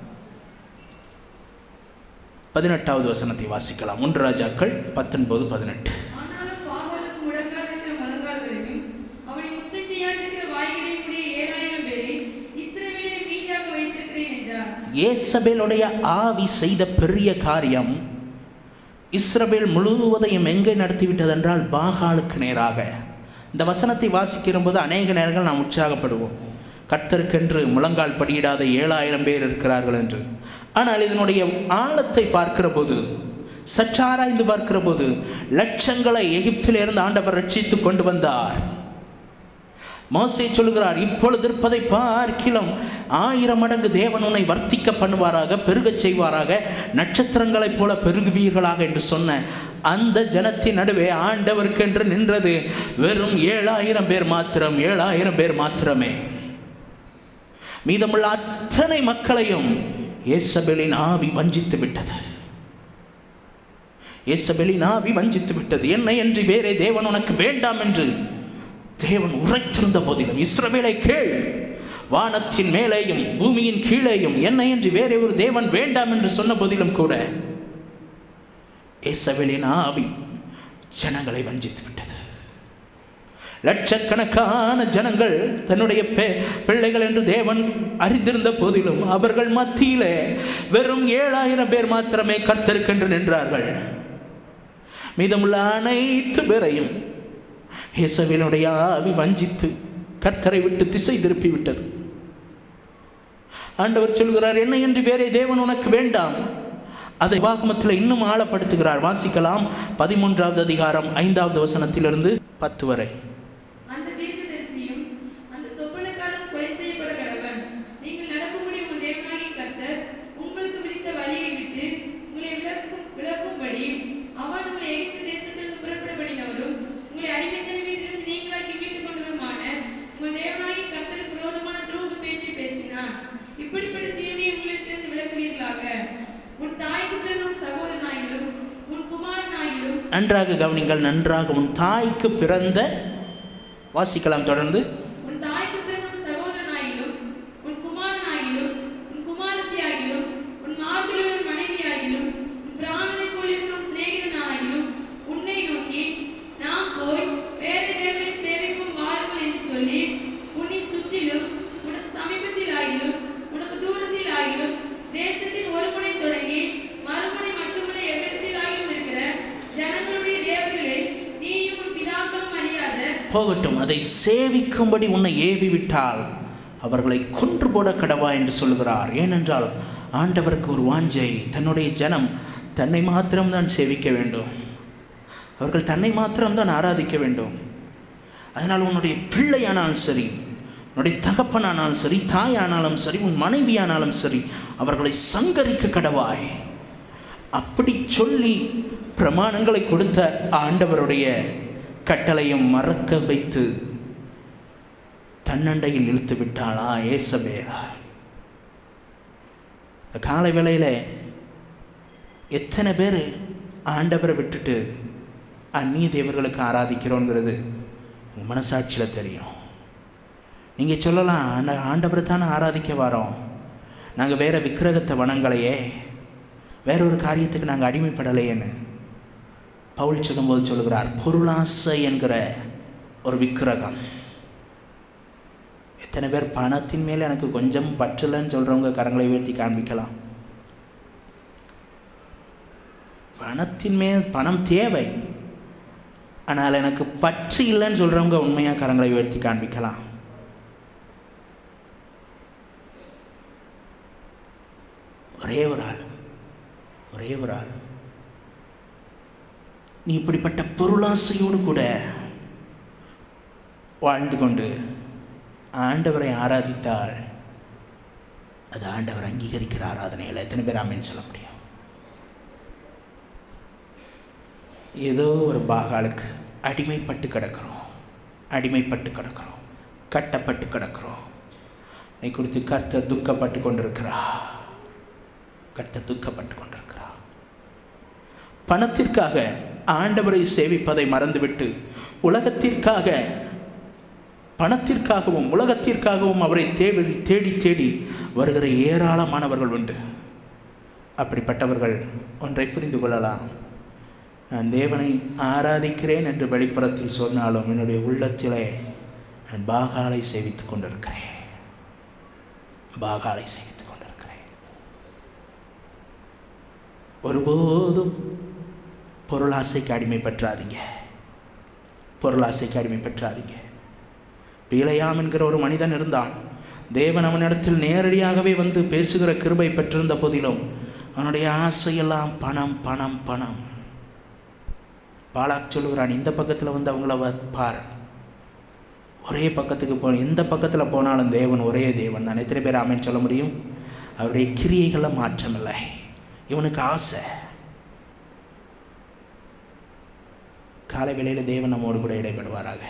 பதினெட்டாவது வசனத்தை வாசிக்கலாம் ஒன்று ராஜாக்கள் பத்தொன்பது பதினெட்டு ஆனாலும் பாகாலுக்கு முழங்காலிருக்கிற முழங்கால்களையும் அவனை முத்தம் செய்யாதிருக்கிற வாய்களையும் உடைய ஏழாயிரம் பேரை இஸ்ரவேலிலே மீதியாக வைத்திருக்கிறேன் என்றார் ஏசபேலுடைய ஆவி செய்த பெரிய காரியம் இஸ்ரவேல் முழுவதையும் எங்கே நடத்திவிட்டதென்றால் பாகாலுக்கு நேராக இந்த வசனத்தை வாசிக்கிற போது அநேக நேரங்கள் நாம் உற்சாகப்படுவோம் கர்த்தருக்கென்று முழங்கால் படியிடாத ஏழாயிரம் பேர் இருக்கிறார்கள் என்று ஆனால் இதனுடைய ஆழத்தை பார்க்கிற போது சற்றாராய்ந்து பார்க்கிற போது லட்சங்களை எகிப்திலிருந்து ஆண்டவர் ரட்சித்து கொண்டு வந்தார் மோசே சொல்கிறார் இப்பொழுது இருப்பதை பார்க்கிலும் ஆயிரம் மடங்கு தேவன் உன்னை வர்த்திக்க பண்ணுவாராக பெருகச் செய்வாராக நட்சத்திரங்களைப் போல பெருகுவீர்களாக என்று சொன்ன அந்த ஜனத்தின் நடுவே ஆண்டவருக்கென்று நின்றது வெறும் ஏழாயிரம் பேர் மாத்திரம் ஏழாயிரம் பேர் மாத்திரமே மீதமுள்ள அத்தனை மக்களையும் ஏசபெலின் ஆவி வஞ்சித்து விட்டது ஏசபெலின் ஆவி வஞ்சித்து விட்டது என்னை என்று வேறே தேவன் உனக்கு வேண்டாம் என்று தேவன் உரைத்திருந்த போதிலும் இஸ்ரவேலை கேள் வானத்தின் மேலேயும் பூமியின் கீழேயும் என்னை என்று வேறே ஒரு தேவன் வேண்டாம் என்று சொன்ன போதிலும் கூட ஏசபெலின் ஆவி ஜனங்களை வஞ்சித்து விட்டது லட்சக்கணக்கான ஜனங்கள் தன்னுடைய பெ- பிள்ளைகள் என்று தேவன் அறிந்திருந்த போதிலும் அவர்கள் மத்தியிலே வெறும் ஏழாயிரம் பேர் மாத்திரமே கர்த்தருக்கென்று நின்றார்கள் மீதமுள்ள அனைத்து பேரையும் இயேசுவினுடைய ஆவி வஞ்சித்து கர்த்தரை விட்டு திசை திருப்பி விட்டது ஆண்டவர் சொல்கிறார் என்ன என்று வேறே தேவன் உனக்கு வேண்டாம் அதை வாகமத்தில் இன்னும் ஆழப்படுத்துகிறார் வாசிக்கலாம் பதிமூன்றாவது அதிகாரம் ஐந்தாவது வசனத்திலிருந்து பத்து வரை அந்த தீர்க்கதரிசியும் அந்த சொப்பனக்காரனும் கொலை செய்யப்பட கடவன் நீங்கள் நடக்கும்படி உங்கள் தேவனாகிய கர்த்தர் உங்களுக்கு விதித்த வழியை விட்டு உங்களை விளக்கும் விளக்கும்படி அவன் உங்களை எகிப்து தேசத்திலிருந்து புறப்படப்படினவரும் உங்களை அடிமைத்தலை வீட்டிலிருந்து நீங்களாக்கி மீட்டுக் கொண்டவருமான உங்கள் தேவனாகிய கர்த்தருக்கு விரோதமான துரோக பேச்சை பேசினான் இப்படிப்பட்ட தீமையை உங்களிடத்திலிருந்து விளக்குவீர்களாக உன் தாய்க்கு பிறந்த உன் சகோதரனாயிலும் உன் குமாரனாயிலும் நன்றாக கவனிங்கள் நன்றாக உன் தாய்க்கு பிறந்த வாசிக்கலாம் தொடர்ந்து உன் தாய்க்கு பிறந்த உன் சகோதரனாயிலும் உன் குமாரனாயிலும் உன் குமாரத்தியாகிலும் உன் மார்பில் உள்ள மனைவியாகிலும் உன் பிராணனைப் போல் இருக்கிற உன் சிநேகிதனாகிலும் உன்னை நோக்கி நாம் போய் வேற தேவனை சேவிப்போம் வாருங்கள் என்று சொல்லி உன்னை சுற்றிலும் உனக்கு சமீபத்தில் ஆகிலும் உனக்கு தூரத்தில் ஆகிலும் தேசத்தின் ஒரு முனை தொடங்கி மறுமுனை மட்டுமல்ல எவ்விடத்தில் ஆகிலும் இருக்கிற ஜனங்களுடைய தேவர்களை நீயும் உன் பிதாக்களும் அறியாத போகட்டும் அதை சேவிக்கும்படி உன்னை ஏவி விட்டால் அவர்களை கொன்று போட கடவா என்று சொல்கிறார் ஏனென்றால் ஆண்டவருக்கு ஒரு வாஞ்சை தன்னுடைய ஜனம் தன்னை மாத்திரம்தான் சேவிக்க வேண்டும் அவர்கள் தன்னை மாத்திரம்தான் ஆராதிக்க வேண்டும் அதனால் உன்னுடைய பிள்ளையானாலும் சரி உன்னுடைய தகப்பனானாலும் சரி தாயானாலும் சரி உன் மனைவியானாலும் சரி அவர்களை சங்கரிக்க கடவாய் அப்படி சொல்லி பிரமாணங்களை கொடுத்த ஆண்டவருடைய கட்டளையும் மறக்க வைத்து தன்னண்டையில் இழுத்து விட்டாளா ஏசபேரா இந்த காலை வேளையில் எத்தனை பேர் ஆண்டவரை விட்டுட்டு அந்நிய தேவர்களுக்கு ஆராதிக்கிறோங்கிறது உங்க மனசாட்சியில் தெரியும் நீங்கள் சொல்லலாம் ஆண்ட ஆண்டவரை தானே ஆராதிக்க வரோம் நாங்கள் வேற விக்கிரகத்தை வனங்களையே வேற ஒரு காரியத்துக்கு நாங்கள் அடிமைப்படலையேன்னு பவுல் சொல்லும்போது சொல்லுகிறார் பொருளாசை என்கிற ஒரு விக்கிரகம் எத்தனை பேர் பணத்தின் மேலே எனக்கு கொஞ்சம் பற்றலன்னு சொல்கிறவங்க கரங்களை உயர்த்தி காண்பிக்கலாம் பணத்தின் மேல் பணம் தேவை ஆனால் எனக்கு பற்று இல்லைன்னு சொல்கிறவங்க உண்மையாக கரங்களை உயர்த்தி காண்பிக்கலாம் ஒரே ஒரு ஆள் ஒரே ஒரு ஆள் நீ இப்படிப்பட்ட பொருளாசையோடு கூட வாழ்ந்து கொண்டு ஆண்டவரை ஆராதித்தால் அது ஆண்டவர் அங்கீகரிக்கிற ஆராதனையில் எத்தனை பேர் ஆமேன்னு சொல்ல முடியும் ஏதோ ஒரு பாகாலுக்கு அடிமைப்பட்டு கிடக்கிறோம் அடிமைப்பட்டு கிடக்கிறோம் கட்டப்பட்டு கிடக்கிறோம் நீ குறித்து கர்த்தர் துக்கப்பட்டு கொண்டிருக்கிறா கர்த்தர் துக்கப்பட்டு கொண்டிருக்கிறா பணத்திற்காக ஆண்டவரை சேவிப்பதை மறந்துவிட்டு உலகத்திற்காக பணத்திற்காகவும் உலகத்திற்காகவும் அவரை தேடி தேடி தேடி வருகிற ஏராளமானவர்கள் உண்டு அப்படிப்பட்டவர்கள் ஒன்றை புரிந்து கொள்ளலாம் நான் தேவனை ஆராதிக்கிறேன் என்று வெளிப்புறத்தில் சொன்னாலும் என்னுடைய உள்ளத்திலே நான் பாகாலை சேவித்துக் கொண்டிருக்கிறேன் பாகாலை சேவித்துக் கொண்டிருக்கிறேன் ஒருபோதும் பொருளாசைக்கு அடிமை பெற்றாதீங்க பொருளாசைக்கு அடிமை பெற்றாதீங்க பீலையாம் என்கிற ஒரு மனிதன் இருந்தான் தேவன் அவனிடத்தில் நேரடியாகவே வந்து பேசுகிற கிருபை பெற்றிருந்த போதிலும் அவனுடைய ஆசையெல்லாம் பணம் பணம் பணம் பாலாக் சொல்லுகிறான் இந்த பக்கத்தில் வந்து அவங்கள வ- பார் ஒரே பக்கத்துக்கு போ எந்த பக்கத்தில் போனாலும் தேவன் ஒரே தேவன் நான் எத்தனை பேர் ஆமென் சொல்ல முடியும் அவருடைய கிரியைகளில் மாற்றமில்லை இவனுக்கு ஆசை காலை வேளையில் தேவன் நம்மோடு கூட இடைபடுவாராக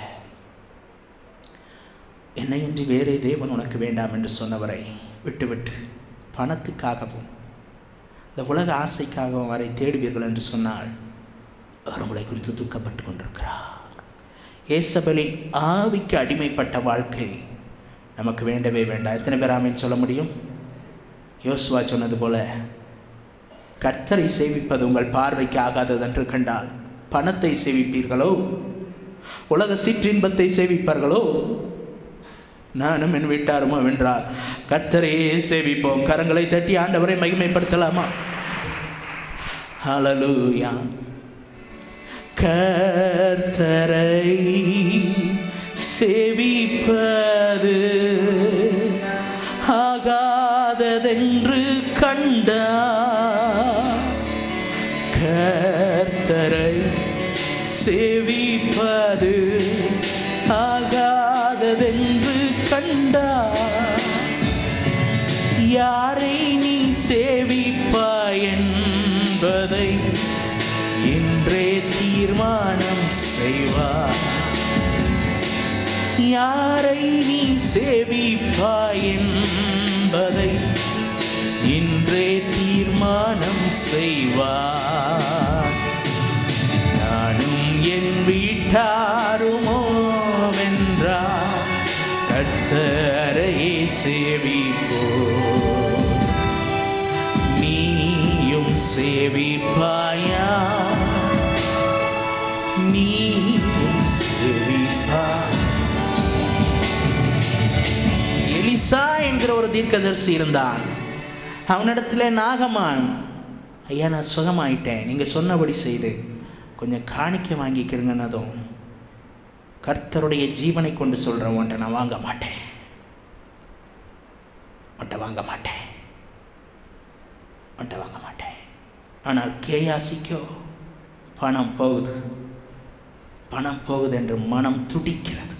என்னையின்றி வேறே தேவன் உனக்கு வேண்டாம் என்று சொன்னவரை விட்டுவிட்டு பணத்துக்காகவும் இந்த உலக ஆசைக்காகவும் அவரை தேடுவீர்கள் என்று சொன்னால் அவர் உங்களை குறித்து துக்கப்பட்டு கொண்டிருக்கிறார் ஏசபலின் ஆவிக்கு அடிமைப்பட்ட வாழ்க்கை நமக்கு வேண்டவே வேண்டாம் எத்தனை பேர் ஆமீன் சொல்ல முடியும் யோசுவா சொன்னது போல கர்த்தரை சேவிப்பது உங்கள் பார்வைக்கு ஆகாதது என்று கண்டால் பணத்தை சேவிப்பீர்களோ உலக சிற்றின்பத்தை சேவிப்பார்களோ நானும் என் வீட்டாருமோ வென்றால் கர்த்தரையே சேவிப்போம் கரங்களை தட்டி ஆண்டவரை மகிமைப்படுத்தலாமா ஹalleluya கர்த்தரை சேவிப்பது ஆகாததென்று கண்டா கர்த்தரை சேவிப்பது ஆகாததென்று கண்டா யாரை நீ சேவிப்பாய் என்பதை இன்றே தீர்மானம் செய்வார் யாரை நீ சேவிப்பாய் என்பதை இன்றே தீர்மானம் செய்வார் நானும் என் வீட்டாருமோ வென்றார் கர்த்தரையே சேவிப்போ நீயும் சேவிப்பாயா நீயும் சேவிப்பா எலிசா என்கிற ஒரு தீர்க்கதரிசி இருந்தான் அவனிடத்துல நாகமான் ஐயா நான் சுகமாயிட்டேன் நீங்கள் சொன்னபடி செய்து கொஞ்சம் காணிக்கை வாங்கிக்கிறங்கன்னதும் கர்த்தருடைய ஜீவனை கொண்டு சொல்கிறேன் உன்ட்ட நான் வாங்க மாட்டேன் உன்ட்ட வாங்க மாட்டேன் உன்ட்ட வாங்க மாட்டேன் ஆனால் கேயாசிக்கோ பணம் போகுது பணம் போகுது என்று மனம் துடிக்கிறது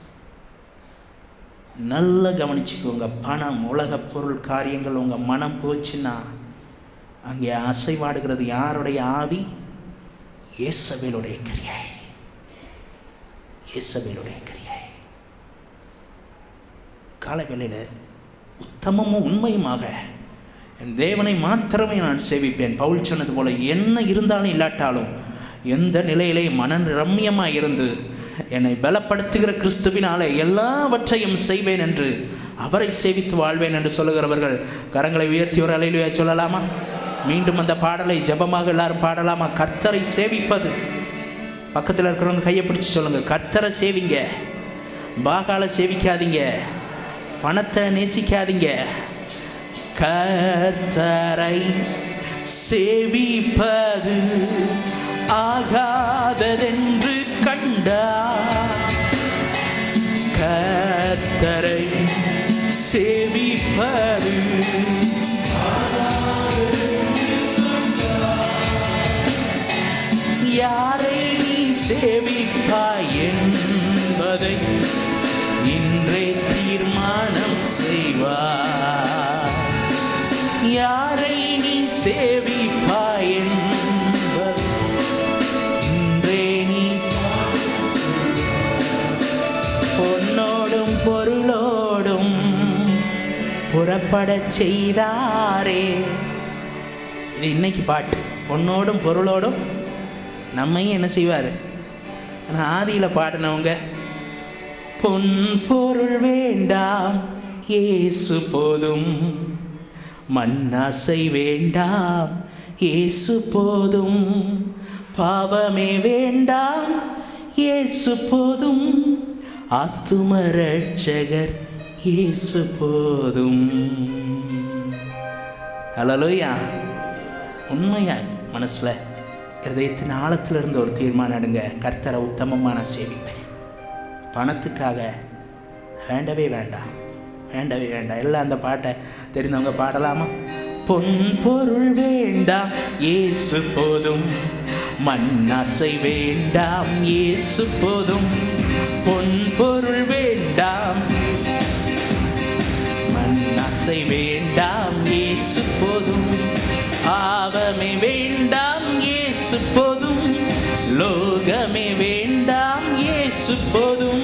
நல்லா கவனிச்சுக்கோங்க பணம் உலகப் பொருள் காரியங்கள் உங்கள் மனம் போச்சுன்னா அங்கே அசைவாடுகிறது யாருடைய ஆவி இயேசவேலுடைய கிரியை இயேசவேலுடைய கிரியை காலவேளையில் உத்தமமும் உண்மையுமாக என் தேவனை மாத்திரமே நான் சேவிப்பேன் பவுல் சொன்னது போல என்ன இருந்தாலும் இல்லாட்டாலும் எந்த நிலையிலே மன ரம்யமாக இருந்து என்னை பலப்படுத்துகிற கிறிஸ்துவினாலே எல்லாவற்றையும் செய்வேன் என்று அவரை சேவித்து வாழ்வேன் என்று சொல்லுகிறவர்கள் கரங்களை உயர்த்தி ஒரு அலையிலுயா சொல்லலாமா மீண்டும் அந்த பாடலை ஜெபமாக எல்லாரும் பாடலாமா கர்த்தரை சேவிப்பது பக்கத்தில் இருக்கிறவங்க கையை பிடிச்சி சொல்லுங்க கர்த்தரை சேவிங்க பாகால சேவிக்காதீங்க பணத்தை நேசிக்காதீங்க கர்த்தரை சேவிப்பது ஆகாததென்று கண்டா கர்த்தரை சேவிப்பது யாரை நீ சேவிப்பாய் என்பதை இன்றே தீர்மானம் செய்வார் யாரை நீ சேவிப்பாய் என்பதை இன்றே நீ பொன்னோடும் பொருளோடும் புறப்படச் செய்தாரே இது இன்னைக்கு பாட்டு பொண்ணோடும் பொருளோடும் நம்மையும் என்ன செய்வார் ஆனால் ஆதியில் பாடினவங்க பொன் பொருள் வேண்டாம் இயேசு போதும் மண்ணாசை வேண்டாம் இயேசு போதும் பாவமே வேண்டாம் இயேசு போதும் ஆத்தும ரட்சகர் இயேசு போதும் ஹலோயா உண்மையா மனசில் இருதயத்தின் ஆழத்தில் இருந்து ஒரு தீர்மானம் எடுங்க கர்த்தரை உத்தமமாக நான் சேவிப்பேன் பணத்துக்காக வேண்டவே வேண்டாம் வேண்டவே வேண்டாம் எல்லாம் அந்த பாட்டை தெரிந்தவங்க பாடலாமா பொன் பொருள் வேண்டாம் இயேசு போதும் மண்ணாசை வேண்டாம் இயேசு போதும் பொன் பொருள் வேண்டாம் மண்ணாசை வேண்டாம் இயேசு போதும் ஆவமே வேண்டாம் இயேசு போதும் லோகமே வேண்டாம் இயேசு போதும்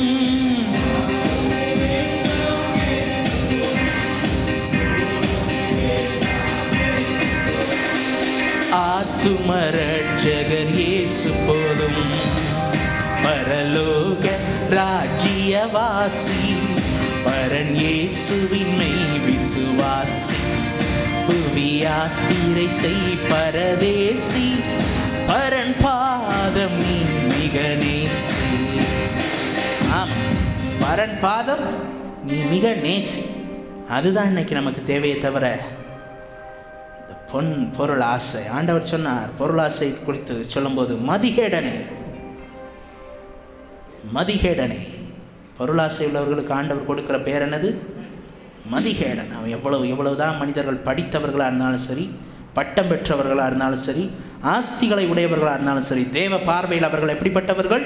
ஆத்துமரட்சகர் இயேசு போதும் பரலோக ராஜ்யவாசி பரன் இயேசுவின்மை விசுவாசி புவியாத்திரை செய் பரதேசி பரன் பாதம் நீ மிக நேசி ஆம் பரன் பாதம் நீ மிக நேசி அதுதான் இன்னைக்கு நமக்கு தேவையே தவிர இந்த பொன் பொருள் ஆசை ஆண்டவர் சொன்னார் பொருள் ஆசை குறித்து சொல்லும்போது மதிகேடனே மதிகேடனே பொருளாசை உள்ளவர்களுக்கு ஆண்டவர் கொடுக்கிற பேர் என்னது மதிகேடன் அவன் எவ்வளவு எவ்வளவுதான் மனிதர்கள் படித்தவர்களாக இருந்தாலும் சரி பட்டம் பெற்றவர்களாக இருந்தாலும் சரி ஆஸ்திகளை உடையவர்களாக இருந்தாலும் சரி தேவ பார்வையில் அவர்கள் எப்படிப்பட்டவர்கள்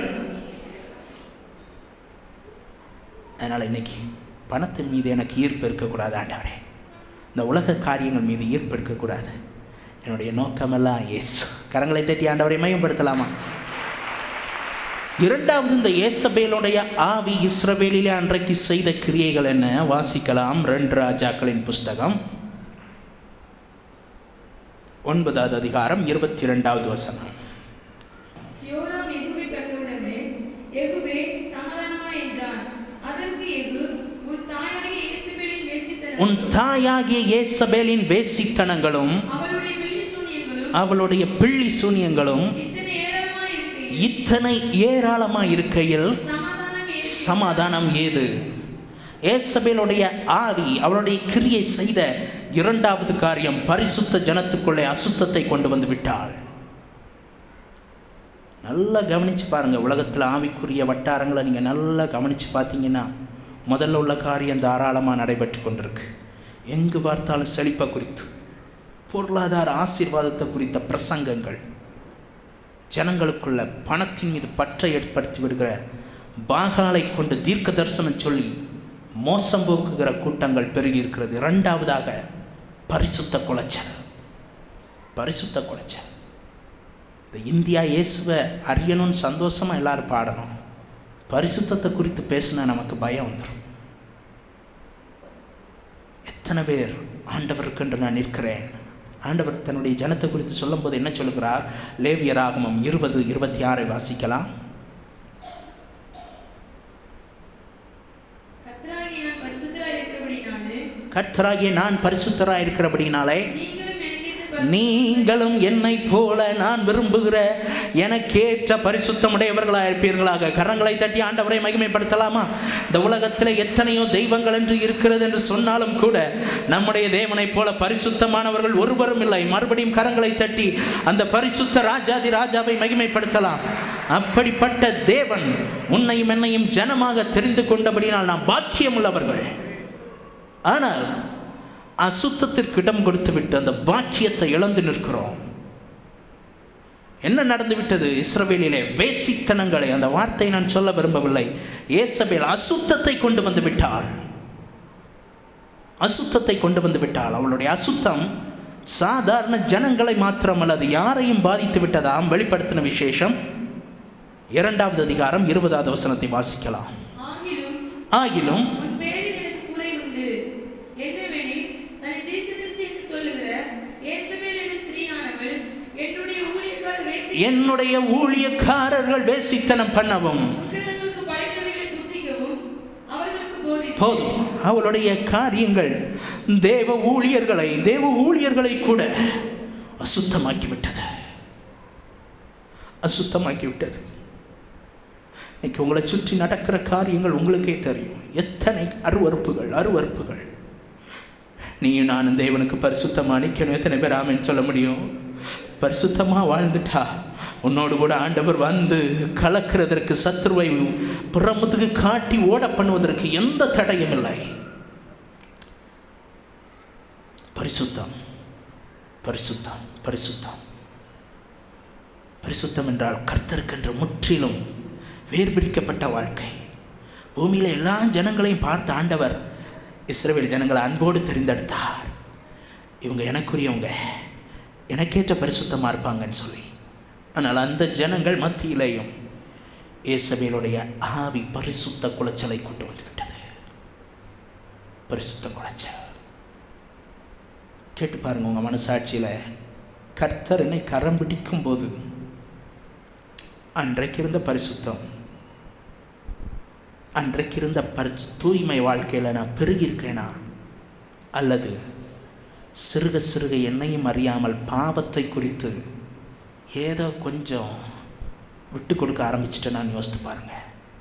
அதனால் இன்னைக்கு பணத்தின் மீது எனக்கு ஈர்ப்பு இருக்கக்கூடாது ஆண்டவரே இந்த உலக காரியங்கள் மீது ஈர்ப்பு இருக்கக்கூடாது என்னுடைய நோக்கமெல்லாம் இயேசு கரங்களை தட்டி ஆண்டவரை மையப்படுத்தலாமா இரண்டாவது இந்த ஏசபேலுடைய ஆவி இஸ்ரவேலிலே அன்றைக்கு செய்த கிரியைகள் என்ன வாசிக்கலாம் ரெண்டு ராஜாக்களின் புஸ்தகம் ஒன்பதாவது அதிகாரம் இருபத்தி இரண்டாவது வசனம் யோராம் யெகூவை கண்டவுடனே யெகூவே சமாதானமா என்றான் அதற்கு யெகூ உன் தாயாகிய இயேசபேலின் வேசித்தனம் உன் தாயாகிய ஏசபேலின் வேசித்தனங்களும் அவளுடைய பிள்ளை சூனியங்களும் அவளுடைய பிள்ளி சூனியங்களும் இத்தனை ஏராளமாய் இருக்கையில் இத்தனை ஏராளமாக இருக்கையில் சமாதானம் ஏது? சமாதானம் ஏது ஏசபேலுடைய ஆவி அவளுடைய கிரியை செய்த இரண்டாவது காரியம் பரிசுத்த ஜனத்துக்குள்ளே அசுத்தத்தை கொண்டு வந்து விட்டாள் நல்லா கவனிச்சு பாருங்க உலகத்தில் ஆவிக்குரிய வட்டாரங்களை நீங்கள் நல்லா கவனிச்சு பார்த்தீங்கன்னா முதல்ல உள்ள காரியம் தாராளமாக நடைபெற்று கொண்டிருக்கு எங்கு பார்த்தாலும் செழிப்பை குறித்து பொருளாதார ஆசீர்வாதத்தை குறித்த பிரசங்கங்கள் ஜனங்களுக்குள்ள பணத்தின் மீது பற்றை ஏற்படுத்தி விடுகிற பாகாலை கொண்டு தீர்க்க தரிசனம் சொல்லி மோசம் போக்குகிற கூட்டங்கள் பெருகி இருக்கிறது இரண்டாவதாக பரிசுத்த குலைச்சல் பரிசுத்த குலைச்சல் இந்த இந்தியா இயேசுவை அறியணும்னு சந்தோஷமா எல்லாரும் பாடணும் பரிசுத்தத்தை குறித்து பேசினா நமக்கு பயம் வந்துடும் எத்தனை பேர் ஆண்டவருக்கென்று நான் நிற்கிறேன் ஆண்டவர் தன்னுடைய ஜனத்தை குறித்து சொல்லும்போது என்ன சொல்லுகிறார் லேவியராகமம் இருபது இருபத்தி ஆறை வாசிக்கலாம் கர்த்தராகிய நான் பரிசுத்தராய் இருக்கிறபடினாலே கர்த்தராகிய நான் பரிசுத்தராக இருக்கிறபடினாலே நீங்களும் எனக்கேற்ற பரி- நீங்களும் என்னை போல நான் விரும்புகிற எனக்கேற்ற பரிசுத்தமுடையவர்களாக இருப்பீர்களாக கரங்களை தட்டி ஆண்டவரை மகிமைப்படுத்தலாமா இந்த உலகத்தில் எத்தனையோ தெய்வங்கள் என்று இருக்கிறது என்று சொன்னாலும் கூட நம்முடைய தேவனைப் போல பரிசுத்தமானவர்கள் ஒருவரும் இல்லை மறுபடியும் கரங்களை தட்டி அந்த பரிசுத்த ராஜாதி ராஜாவை மகிமைப்படுத்தலாம் அப்படிப்பட்ட தேவன் உன்னையும் என்னையும் ஜனமாக தெரிந்து கொண்டபடினால் நாம் பாக்கியம் உள்ளவர்கள் ஆனால் அசுத்தத்திற்கு இடம் கொடுத்து விட்டு அந்த பாக்கியத்தை இழந்து நிற்கிறோம் என்ன நடந்து விட்டது இஸ்ரவேலிலே வேசித்தனங்களை அந்த வார்த்தை நான் சொல்ல விரும்பவில்லை ஏசபேல் அசுத்தத்தை கொண்டு வந்து விட்டாள் அசுத்தத்தை கொண்டு வந்து விட்டாள் அவளுடைய அசுத்தம் சாதாரண ஜனங்களை மாத்திரமல்ல அது யாரையும் பாதித்து விட்டதாம் வெளிப்படுத்தின விசேஷம் இரண்டாவது அதிகாரம் இருபதாவது வசனத்தை வாசிக்கலாம் ஆகிலும் ஆகிலும் உன் பேரில் எனக்கு குறை உண்டு என்னவெனில் தன்னை தீர்க்கதரிசி என்று சொல்லுகிற ஏசபேல் என்னும் ஸ்திரீயானவள் என்னுடைய ஊழியக்காரர் வேசி என்னுடைய ஊழியக்காரர்கள் வேசித்தனம் பண்ணவும் உக்கிரங்களுக்கு படைத்தவைகளை புசிக்கவும் அவர்களுக்கு போதித்து போதும் அவளுடைய காரியங்கள் தேவ ஊழியர்களை தேவ ஊழியர்களை கூட அசுத்தமாக்கி விட்டது அசுத்தமாக்கி விட்டது இன்னைக்கு உங்களை சுற்றி நடக்கிற காரியங்கள் உங்களுக்கே தெரியும் எத்தனை அருவறுப்புகள் அருவறுப்புகள் நீயும் நானும் தேவனுக்கு பரிசுத்தமாக நிற்கணும் எத்தனை பேர் ஆமென்னு சொல்ல முடியும் பரிசுத்தமாக வாழ்ந்துட்டா உன்னோடு கூட ஆண்டவர் வந்து கலக்கிறதற்கு சத்ருவை புறமுதுக்கு காட்டி ஓட பண்ணுவதற்கு எந்த தடையும் இல்லை பரிசுத்தம் பரிசுத்தம் பரிசுத்தம் பரிசுத்தம் என்றால் கர்த்தருக்கென்று முற்றிலும் வேர்பிரிக்கப்பட்ட வாழ்க்கை பூமியில் எல்லா ஜனங்களையும் பார்த்த ஆண்டவர் இஸ்ரவேல் ஜனங்களை அன்போடு தெரிந்தெடுத்தார் இவங்க எனக்குரியவங்க எனக்கேற்ற பரிசுத்தமாக இருப்பாங்கன்னு சொல்லி ஆனால் அந்த ஜனங்கள் மத்தியிலேயும் இயேசபேலுடைய ஆவி பரிசுத்த குலைச்சலை கொண்டு வந்து விட்டது பரிசுத்த குலைச்சல் கேட்டு பாருங்க உங்கள் மனசாட்சியில் கர்த்தர் என்னை கரம் பிடிக்கும் போது அன்றைக்கு இருந்த பரிசுத்தம் அன்றைக்கு இருந்த பரி தூய்மை வாழ்க்கையில் நான் பெருகியிருக்கேனா அல்லது சிறுக சிறுக என்னையும் அறியாமல் பாவத்தை குறித்து ஏதோ கொஞ்சம் விட்டு கொடுக்க ஆரம்பிச்சுட்டு நான் யோசித்து பாருங்க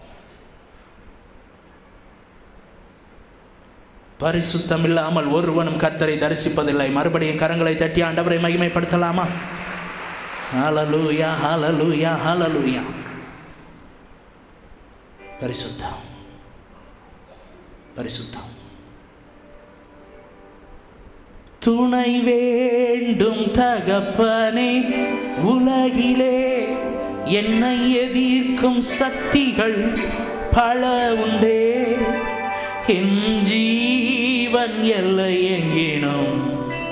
பரிசுத்தம் இல்லாமல் ஒருவனும் கர்த்தரை தரிசிப்பதில்லை மறுபடியும் கரங்களை தட்டி ஆண்டவரை மகிமைப்படுத்தலாமா ஹalleluya ஹalleluya ஹalleluya பரிசுத்தம் பரிசுத்தம் துணை வேண்டும் தகப்பனே உலகிலே என்னை எதிர்க்கும் சக்திகள் பல உண்டே என் ஜீவன் எல்லை எங்கினும்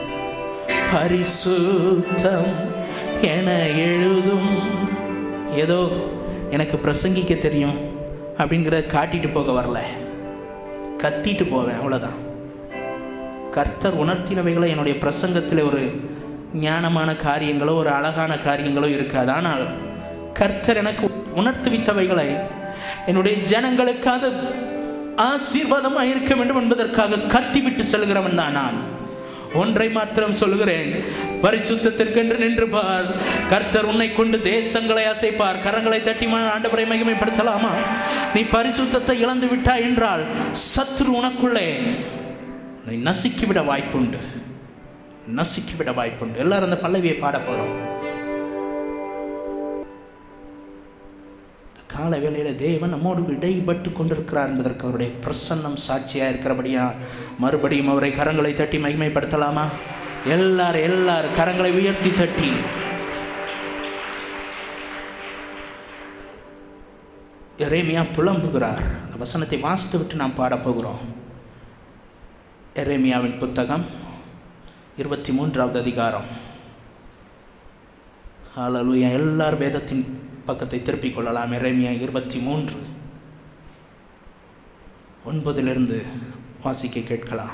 பரிசுத்தம் என எழுதும் ஏதோ எனக்கு பிரசங்கிக்க தெரியும் அப்படிங்கிறத காட்டிட்டு போக வரல கத்திட்டு போவேன் அவ்வளோதான் கர்த்தர் உணர்த்தினவைகளை என்னுடைய பிரசங்கத்தில் ஒரு ஞானமான காரியங்களோ ஒரு அழகான காரியங்களோ இருக்காது ஆனால் கர்த்தர் எனக்கு உணர்த்துவித்தவைகளை என்னுடைய ஜனங்களுக்காக ஆசீர்வாதமாக இருக்க வேண்டும் என்பதற்காக கத்திவிட்டு செல்கிறவன் தான் நான் ஒன்றை மாத்திரம் சொல்கிறேன் பரிசுத்தத்திற்கென்று நின்று பார் கர்த்தர் உன்னை கொண்டு தேசங்களை அசைப்பார் கரங்களை தட்டி ஆண்டவரை மகிமைப்படுத்தலாமா நீ பரிசுத்தத்தை இழந்து விட்டாய் என்றால் சத்ரு உனக்குள்ளே உன்னை நசுக்கிவிட வாய்ப்புண்டு நசுக்கிவிட வாய்ப்புண்டு எல்லாரும் அந்த பல்லவியை பாட போறோம் கால வேளையில தேவன் நம்மோடு இடைப்பட்டு கொண்டிருக்கிறார் என்பதற்கு அவருடைய பிரசன்னம் சாட்சியா இருக்கிறபடியா மறுபடியும் அவரை கரங்களை தட்டி மகிமைப்படுத்தலாமா எல்லாரும் எல்லாரும் கரங்களை உயர்த்தி தட்டி எரேமியா புலம்புகிறார் அந்த வசனத்தை வாசித்து விட்டு நாம் பாடப் போகிறோம் எரேமியாவின் புத்தகம் இருபத்தி மூன்றாவது அதிகாரம் ஹalleluya எல்லார் வேதத்தின் பக்கத்தை திருப்பிக் கொள்ளலாம் எரேமியா இருபத்தி மூன்று ஒன்பதிலிருந்து வாசிக்க கேட்கலாம்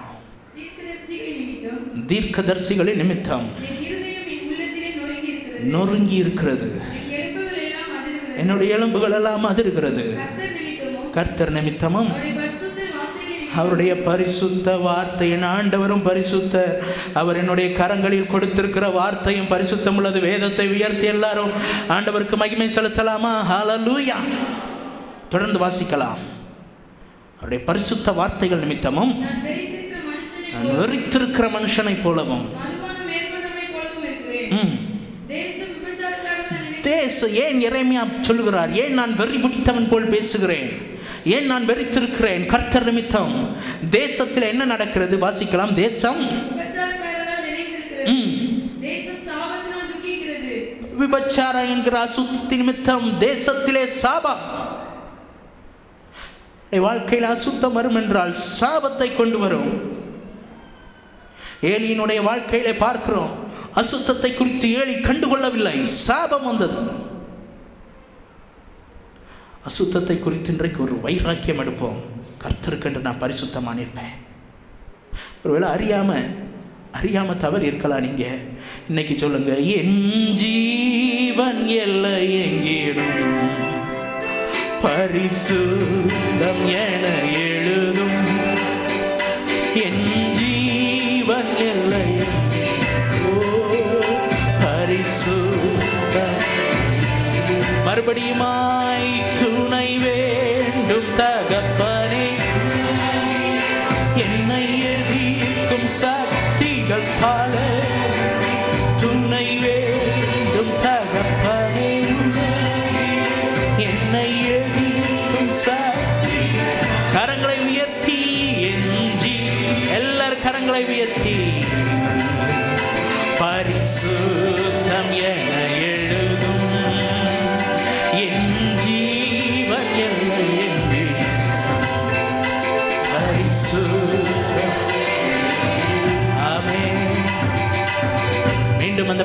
தீர்க்கதரிசிகளின் நிமித்தம் தீர்க்கதரிசிகளின் நிமித்தம் என் இருதயம் என் உள்ளத்திலே நொறுங்கி இருக்கிறது நொறுங்கி இருக்கிறது என் எலும்புகள் எல்லாம் அதிர்கிறது என்னுடைய எலும்புகள் எல்லாம் அதிர்கிறது கர்த்தர் நிமித்தமும் கர்த்தர் நிமித்தமும் அவருடைய பரிசுத்த வார்த்தையின் நிமித்தம் அவருடைய பரிசுத்த வார்த்தையின் ஆண்டவரும் பரிசுத்த அவர் என்னுடைய கரங்களில் கொடுத்திருக்கிற வார்த்தையும் பரிசுத்தம் உள்ளது வேதத்தை உயர்த்தி எல்லாரும் ஆண்டவருக்கு மகிமை செலுத்தலாமா ஹalleluya தொடர்ந்து வாசிக்கலாம் அவருடைய பரிசுத்த வார்த்தைகள் நிமித்தமும் நான் வெறித்திருக்கிற மனுஷனை நான் போல வெறித்திருக்கிற மனுஷனைப் போலவும் மதுபானம் மேற்கொண்டவனைப் போலவும் இருக்கிறேன் ம், தேச விபச்சாரக்காரர்கள் நினைத்து தேச ஏன் இறைமையா சொல்லுகிறார் ஏன் நான் வெறி பிடித்தவன் போல் பேசுகிறேன் ஏன் நான் வெறித்திருக்கிறேன் கர்த்தர் நிமித்தம் தேசத்தில் என்ன நடக்கிறது வாசிக்கலாம் தேசம் விபச்சாரக்காரரால் நினைத்திருக்கிறது ம், தேசம் சாபத்தினால் துக்கிக்கிறது விபச்சாரம் என்கிற அசுத்தி நிமித்தம் தேசத்திலே சாபம் என் வாழ்க்கையில் அசுத்தம் வரும் என்றால் சாபத்தை கொண்டு வரும் ஏலியினுடைய வாழ்க்கையிலே பார்க்கிறோம் அசுத்தத்தை குறித்து ஏலி கண்டுகொள்ளவில்லை சாபம் வந்தது அசுத்தத்தை குறித்து இன்றைக்கு ஒரு வைராக்கியம் எடுப்போம் கர்த்தருக்கென்று நான் பரிசுத்தமாக நிற்பேன் ஒருவேளை அறியாம அறியாம தவறு இருக்கலாம் நீங்க இன்னைக்கு சொல்லுங்க என் ஜீவன் எல்லை எங்கிடும் பரிசுத்தம் என எழுதும் என் ஜீவன் எல்லை ஓ பரிசுத்தம் மறுபடியுமாய் துணை வேண்டும் தகப்பனே என்னை எதிர்க்கும் சக்திகள் பல துணை வேண்டும் தகப்பனே என்னை எதிர்க்கும் சக்தி கரங்களை உயர்த்தி எஞ்சி எல்லார் கரங்களை உயர்த்தி பரி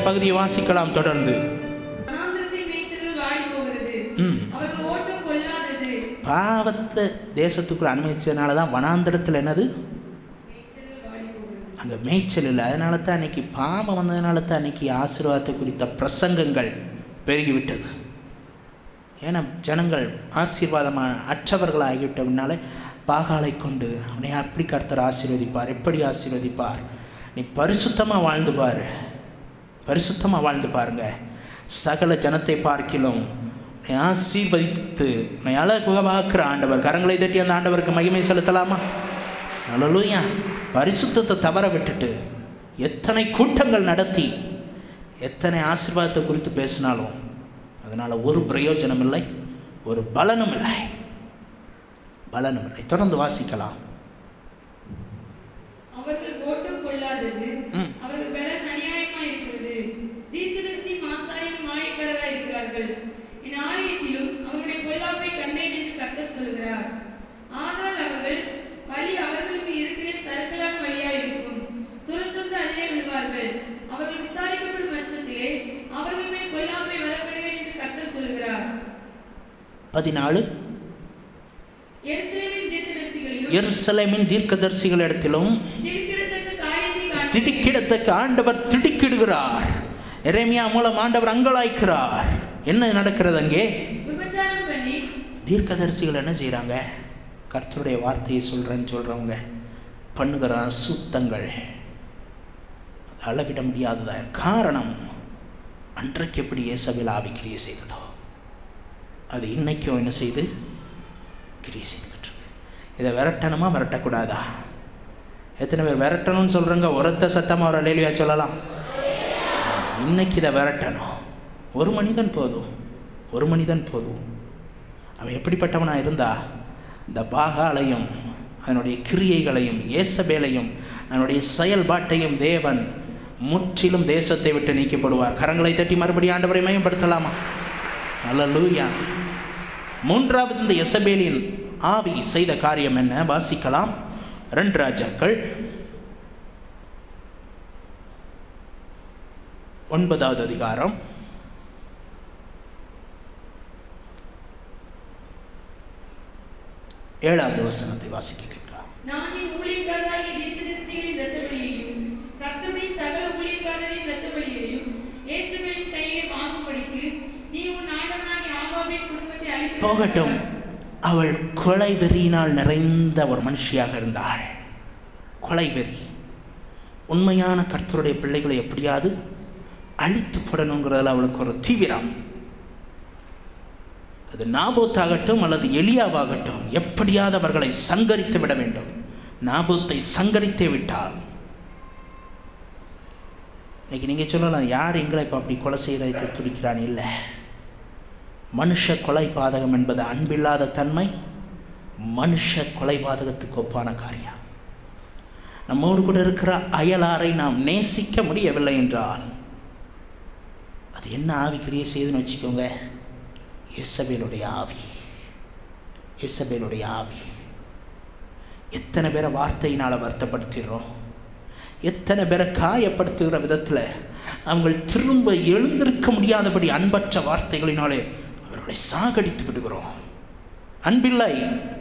பகுதியை வாசிக்கலாம் தொடர்ந்து வனாந்திரத்தின் மேய்ச்சல்கள் வாடிப் போகிறது ம் அவர்கள் ஓட்டம் கொள்ளாதது பாவத்தை தேசத்துக்குள்ள அனுமதிச்சதுனால தான் வனாந்திரத்தில் என்னது மேய்ச்சல்கள் வாடிப் போகிறது அங்கே மேய்ச்சல் இல்லை அதனால தான் அன்னைக்கு பாவம் வந்ததுனால தான் அன்னைக்கு ஆசீர்வாதத்தை குறித்த பிரசங்கங்கள் பெருகிவிட்டது ஏன்னா ஜனங்கள் ஆசீர்வாதமாக அற்றவர்கள் ஆகிவிட்டதுனால பாகாலை கொண்டு உன்னை அப்படி கர்த்தர் ஆசீர்வதிப்பார் எப்படி ஆசீர்வதிப்பார் நீ பரிசுத்தமாக வாழ்ந்து பாரு பரிசுத்தமாக வாழ்ந்து பாருங்க சகல ஜனத்தை பார்க்கிலும் உன்னை ஆசீர்வதித்து உன்னை அழகுவாக்குற ஆண்டவர் கரங்களை தட்டி அந்த ஆண்டவருக்கு மகிமை செலுத்தலாமா அல்லேலூயா பரிசுத்தத்தை தவற விட்டுட்டு எத்தனை கூட்டங்கள் நடத்தி எத்தனை ஆசீர்வாதத்தை குறித்து பேசினாலும் அதனால் ஒரு பிரயோஜனம் இல்லை ஒரு பலனும் இல்லை பலனும் இல்லை தொடர்ந்து வாசிக்கலாம் அவர்கள் ஓட்டம் கொள்ளாதது ம். அவர்கள் பலன் அநியாயமாய் இருக்கிறது தீர்க்கதரிசி மாசாயும் மாயக்காரராய் இருக்கிறார்கள் என் ஆலயத்திலும் அவர்களுடைய பொல்லாப்பை கண்டேன் என்று கர்த்தர் சொல்கிறார் ஆனால் அவர்கள் வழி அவர்களுக்கு இருக்கிற சறுக்கலான வழியாய் இருக்கும் துரத்துண்டு அதிலே விழுவார்கள் அவர்கள் விசாரிக்கப்படும் வருஷத்திலே அவர்கள் மேல் பொல்லாப்பை வரப்படுவேன் என்று கர்த்தர் சொல்கிறார் பதினாலு எருசலேமின் தீர்க்கதரிசிகளிலும் எருசலேமின் தீர்க்கதரிசிகளிடத்திலும் திடுக்கிடத்தக்க காரியத்தை காண்பேன். திடுக்கிடத்தக்க ஆண்டவர் திடுக்கிடுகிறார் எரேமியா மூலம் ஆண்டவர் அங்கலாய்க்கிறார் என்ன நடக்கிறது அங்கே விபச்சாரம் பண்ணி தீர்க்கதரிசிகள் என்ன செய்கிறாங்க கர்த்தருடைய வார்த்தையை சொல்கிறேன்னு சொல்கிறவங்க பண்ணுகிற அசுத்தங்கள் அளவிட முடியாததா காரணம் அன்றைக்கு எப்படி இயேசபில் ஆவி கிரியை செய்ததோ அது இன்னைக்கும் என்ன செய்து கிரியை செய்துக்கிட்டு இருக்கு. இதை விரட்டணுமா விரட்டக்கூடாதா எத்தனை பேர் விரட்டணும்னு சொல்கிறவங்க உரத்த சத்தமாக ஒரு லேலியா சொல்லலாம் இன்னைக்கு இதை விரட்டணும் ஒரு மனிதன் போதும் ஒரு மனிதன் போதும் அவன் எப்படிப்பட்டவனாக இருந்தா இந்த பாகாலையும் அதனுடைய கிரியைகளையும் ஏசபேலையும் அதனுடைய செயல்பாட்டையும் தேவன் முற்றிலும் தேசத்தை விட்டு நீக்கப்படுவார் கரங்களை தட்டி மறுபடியும் ஆண்டவரை மயப்படுத்தலாமா அல்லூயா மூன்றாவது இந்த எசபேலின் ஆவி செய்த காரியம் என்ன வாசிக்கலாம் ரெண்டு ராஜாக்கள் ஒன்பதாவது அதிகாரம் ஏழாவது வசனத்தை வாசிக்க கேட்கலாம் நான் என் ஊழியக்காரராகிய தீர்க்கதரிசிகளின் இரத்தபலியையும் கர்த்தருடைய சகல ஊழியக்காரரின் இரத்தபலியையும் இயேசுவின் கையிலே வாங்கும்படிக்கு நீ உன் ஆண்டவனாகிய ஆகாபின் குடும்பத்தை அழித்து போகட்டும் அவள் கொலை வெறியினால் நிறைந்த ஒரு மனுஷியாக இருந்தாள் கொலை வெறி உண்மையான கர்த்தருடைய பிள்ளைகளை எப்படியாவது அழித்து போடணுங்கிறதுல அவளுக்கு ஒரு தீவிரம் அது நாபோத்தாகட்டும் அல்லது எலியாவாகட்டும் எப்படியாவது அவர்களை சங்கரித்து விட வேண்டும் நாபோத்தை சங்கரித்தே விட்டால் இன்னைக்கு நீங்கள் சொல்லலாம் யார் எங்களை இப்போ அப்படி கொலை செய்த துடிக்கிறான் இல்லை மனுஷ கொலை பாதகம் என்பது அன்பில்லாத தன்மை மனுஷ கொலை பாதகத்துக்கு ஒப்பான காரியம் நம்மோடு கூட இருக்கிற அயலாரை நாம் நேசிக்க முடியவில்லை என்றால் அது என்ன ஆவி கிரியை செய்துன்னு வச்சுக்கோங்க எசபேலுடைய ஆவி எசபேலுடைய ஆவி எத்தனை பேரை வார்த்தையினால் வருத்தப்படுத்திடுறோம் எத்தனை பேரை காயப்படுத்துகிற விதத்தில் அவங்க திரும்ப எழுந்திருக்க முடியாதபடி அன்பற்ற வார்த்தைகளினாலே அவர்களை சாகடித்து விடுகிறோம் அன்பில்லை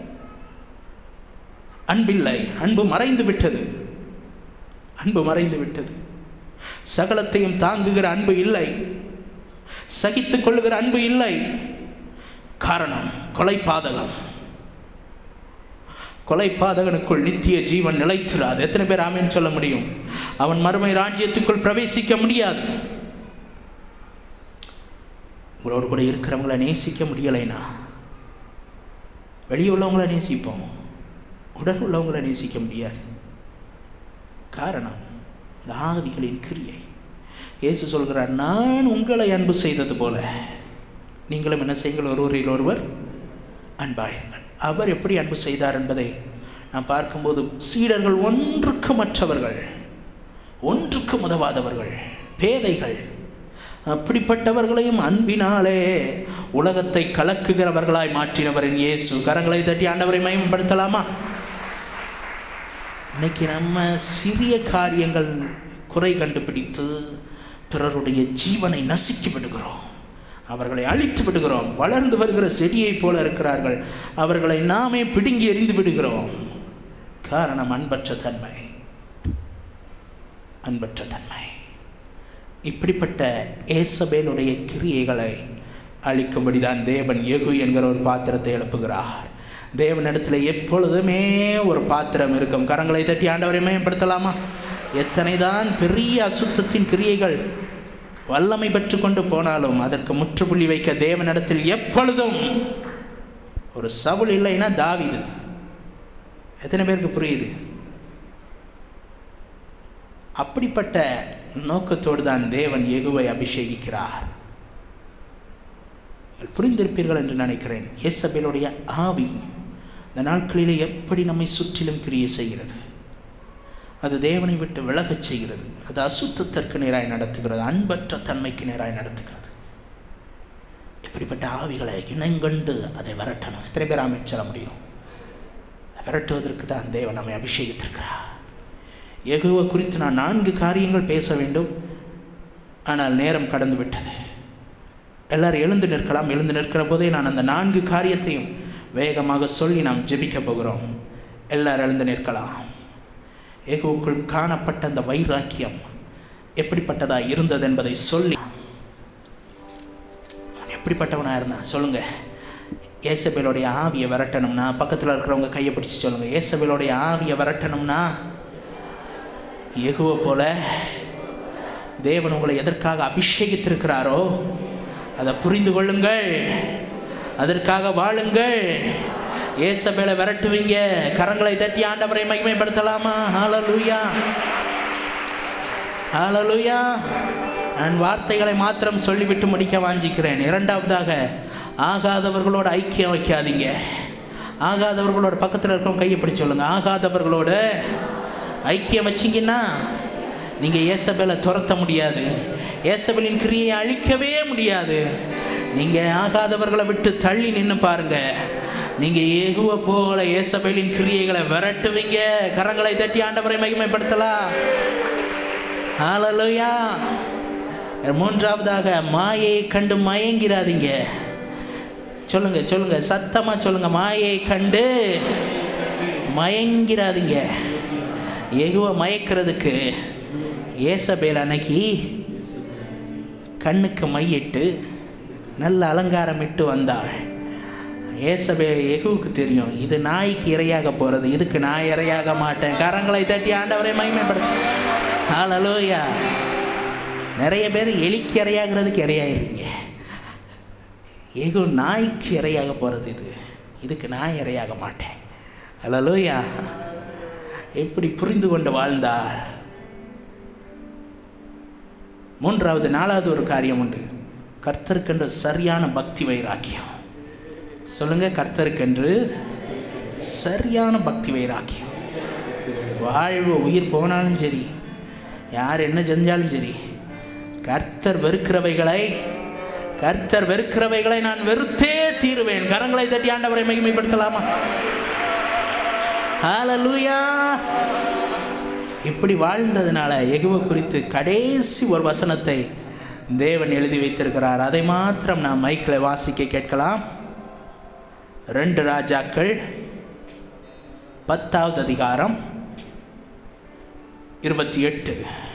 அன்பில்லை அன்பு மறைந்து விட்டது அன்பு மறைந்து விட்டது சகலத்தையும் தாங்குகிற அன்பு இல்லை சகித்துக் கொள்ளுகிற அன்பு இல்லை காரணம் கொலை பாதகம் கொலை பாதகனுக்குள் நித்திய ஜீவன் நிலைத்திராது எத்தனை பேர் ஆமேன்னு சொல்ல முடியும் அவன் மறுமை ராஜ்யத்துக்குள் பிரவேசிக்க முடியாது உங்களோடு கூட இருக்கிறவங்கள நேசிக்க முடியலைனா வெளியே உள்ளவங்கள நேசிப்போம் உடல் உள்ளவங்கள நேசிக்க முடியாது காரணம் இந்த ஆதிகளின் கிரியை இயேசு சொல்கிறார் நான் உங்களை அன்பு செய்தது போல நீங்களும் என்ன செய்யுங்கள் ஒருவரில் ஒருவர் அன்பாயிருங்கள் அவர் எப்படி அன்பு செய்தார் என்பதை நாம் பார்க்கும்போது சீடர்கள் ஒன்றுக்கு மற்றவர்கள் ஒன்றுக்கு உதவாதவர்கள் பேதைகள் அப்படிப்பட்டவர்களையும் அன்பினாலே உலகத்தை கலக்குகிறவர்களாய் மாற்றினவரின் இயேசு கரங்களை தட்டி ஆண்டவரை மயம்படுத்தலாமா இன்னைக்கு நம்ம சிறிய காரியங்கள் குறை கண்டுபிடித்து பிறருடைய ஜீவனை நசுக்கி விடுகிறோம் அவர்களை அழித்து விடுகிறோம் வளர்ந்து வருகிற செடியைப் போல இருக்கிறார்கள் அவர்களை நாமே பிடுங்கி எறிந்து விடுகிறோம் காரணம் அன்பற்ற தன்மை அன்பற்ற தன்மை இப்படிப்பட்ட ஏசபேலுடைய கிரியைகளை அழிக்கும்படிதான் தேவன் எகு என்கிற ஒரு பாத்திரத்தை எழுப்புகிறார் தேவனிடத்தில் எப்பொழுதுமே ஒரு பாத்திரம் இருக்கும் கரங்களை தட்டி ஆண்டவரை மேம்படுத்தலாமா எத்தனை தான் பெரிய அசுத்தத்தின் கிரியைகள் வல்லமை பெற்று கொண்டு போனாலும் அதற்கு முற்றுப்புள்ளி வைக்க தேவனிடத்தில் எப்பொழுதும் ஒரு சவுல் இல்லைன்னா தாவிது எத்தனை பேருக்கு புரியுது அப்படிப்பட்ட நோக்கத்தோடு தான் தேவன் எகுவை அபிஷேகிக்கிறார் நீங்கள் புரிந்திருப்பீர்கள் என்று நினைக்கிறேன் இயேசபேலுடைய ஆவி இந்த நாட்களிலே எப்படி நம்மை சுற்றிலும் கிரியை செய்கிறது அது தேவனை விட்டு விலகச் செய்கிறது அது அசுத்தத்திற்கு நேராய் நடத்துகிறது அன்பற்ற தன்மைக்கு நேராய் நடத்துகிறது இப்படிப்பட்ட ஆவிகளை இனங்கண்டு அதை விரட்டணும் எத்தனை பேர் அமைச்சர முடியும் விரட்டுவதற்கு தான் தேவன் நம்மை அபிஷேகித்திருக்கிறார் எகுவை குறித்து நான் நான்கு காரியங்கள் பேச வேண்டும் ஆனால் நேரம் கடந்து விட்டது எல்லாரும் எழுந்து நிற்கலாம் எழுந்து நிற்கிற போதே நான் அந்த நான்கு காரியத்தையும் வேகமாக சொல்லி நாம் ஜெபிக்க போகிறோம் எல்லாரும் எழுந்து நிற்கலாம் எகுவுக்குள் காணப்பட்ட அந்த வைராக்கியம் எப்படிப்பட்டதா இருந்தது என்பதை சொல்லி அவன் எப்படிப்பட்டவனா இருந்தான் சொல்லுங்க ஏசபேலுடைய ஆவியை விரட்டணும்னா பக்கத்தில் இருக்கிறவங்க கையை பிடிச்சி சொல்லுங்க ஏசபேலுடைய ஆவியை விரட்டணும்னா எகுவை போல தேவன் உங்களை எதற்காக அபிஷேகித்திருக்கிறாரோ அதை புரிந்து கொள்ளுங்கள் அதற்காக வாழுங்கள் ஏசபேலை விரட்டுவீங்க கரங்களை தட்டி ஆண்டவரை மகிமைப்படுத்தலாமா ஹalleluya ஹalleluya நான் வார்த்தைகளை மாத்திரம் சொல்லிவிட்டு முடிக்க வாஞ்சிக்கிறேன் இரண்டாவதாக ஆகாதவர்களோட ஐக்கியம் வைக்காதீங்க ஆகாதவர்களோட பக்கத்தில் இருக்கிறவங்க கையை பிடிச்சு சொல்லுங்க ஆகாதவர்களோட ஐக்கியம் வச்சிங்கன்னா நீங்கள் ஏசபேலை துரத்த முடியாது ஏசபேலின் கிரியை அழிக்கவே முடியாது நீங்கள் ஆகாதவர்களை விட்டு தள்ளி நின்று பாருங்க நீங்கள் ஏகுவ போல ஏசபேலின் கிரியைகளை விரட்டுவீங்க கரங்களை தட்டி ஆண்டவரை மகிமைப்படுத்தலாம் ஹalleluya மூன்றாவதாக மாயை கண்டு மயங்கிறாதீங்க சொல்லுங்க சொல்லுங்க சத்தமா சொல்லுங்க மாயை கண்டு மயங்கிறாதீங்க எகுவ மயக்கிறதுக்கு ஏசபேல் அன்னைக்கு கண்ணுக்கு மையிட்டு நல்ல அலங்காரம் இட்டு வந்தாள் ஏசபே எகுவுக்கு தெரியும் இது நாய்க்கு இரையாக போகிறது இதுக்கு நான் இரையாக மாட்டேன் கரங்களை தட்டி ஆண்டவரை மகிமைப்படுத்த ஹalleluya நிறைய பேர் எலிக்கு இரையாகிறதுக்கு இரையாயிருங்க எகு நாய்க்கு இரையாக போகிறது இது இதுக்கு நான் இரையாக மாட்டேன் ஹalleluya எப்படி புரிந்து கொண்டு வாழ்ந்தாள் மூன்றாவது நாலாவது ஒரு காரியம் உண்டு கர்த்தருக்கென்று சரியான பக்தி வைராக்கியம் சொல்லுங்க கர்த்தருக்கென்று சரியான பக்தி வைராக்கியம் வாழ்வு உயிர் போனாலும் சரி யார் என்ன செஞ்சாலும் சரி கர்த்தர் வெறுக்கிறவைகளை கர்த்தர் வெறுக்கிறவைகளை நான் வெறுத்தே தீருவேன் கரங்களை தட்டி ஆண்டவரை மகிமைப்படுத்தலாமா ஹalleluya இப்படி வாழ்ந்ததுனால எகுவ குறித்து கடைசி ஒரு வசனத்தை தேவன் எழுதி வைத்திருக்கிறார் அதை மாத்திரம் நான் மைக்கில் வாசிக்க கேட்கலாம் ரெண்டு ராஜாக்கள் பத்தாவது அதிகாரம் இருபத்தி எட்டு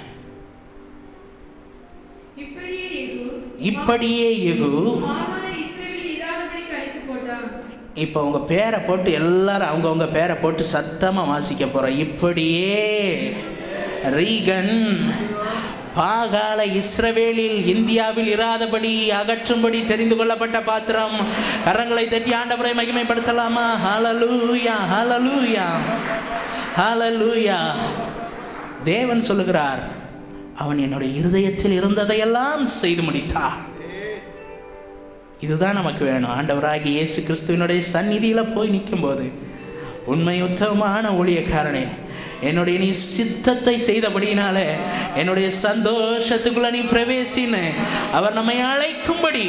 இப்படியே யெகூ இப்படியே எகு ஆமானை இஸ்ரவேலில் இராதபடிக்கு அழித்துப் போட்டான். இப்போ உங்க பேரை போட்டு எல்லாரும் அவங்கவுங்க பேரை போட்டு சத்தமாக வாசிக்க போகிறோம் இப்படியே ரீகன் பாகால இஸ்ரவேலில் இந்தியாவில் இராதபடி அகற்றும்படி தெரிந்து கொள்ளப்பட்ட பாத்திரம் கரங்களை தட்டி ஆண்டவரை மகிமைப்படுத்தலாமா ஹalleluya ஹalleluya ஹalleluya தேவன் சொல்லுகிறார் அவன் என்னுடைய இருதயத்தில் இருந்ததையெல்லாம் செய்து முடித்தான் இதுதான் நமக்கு வேணும் ஆண்டவராகி இயேசு கிறிஸ்துவினுடைய சந்நிதியில் போய் நிற்கும்போது உண்மை உத்தமமான ஊழியக்காரனே என்னுடைய நீ சித்தத்தை செய்தபடினாலே என்னுடைய சந்தோஷத்துக்குள்ள நீ பிரவேசின்னு அவர் நம்மை அழைக்கும்படி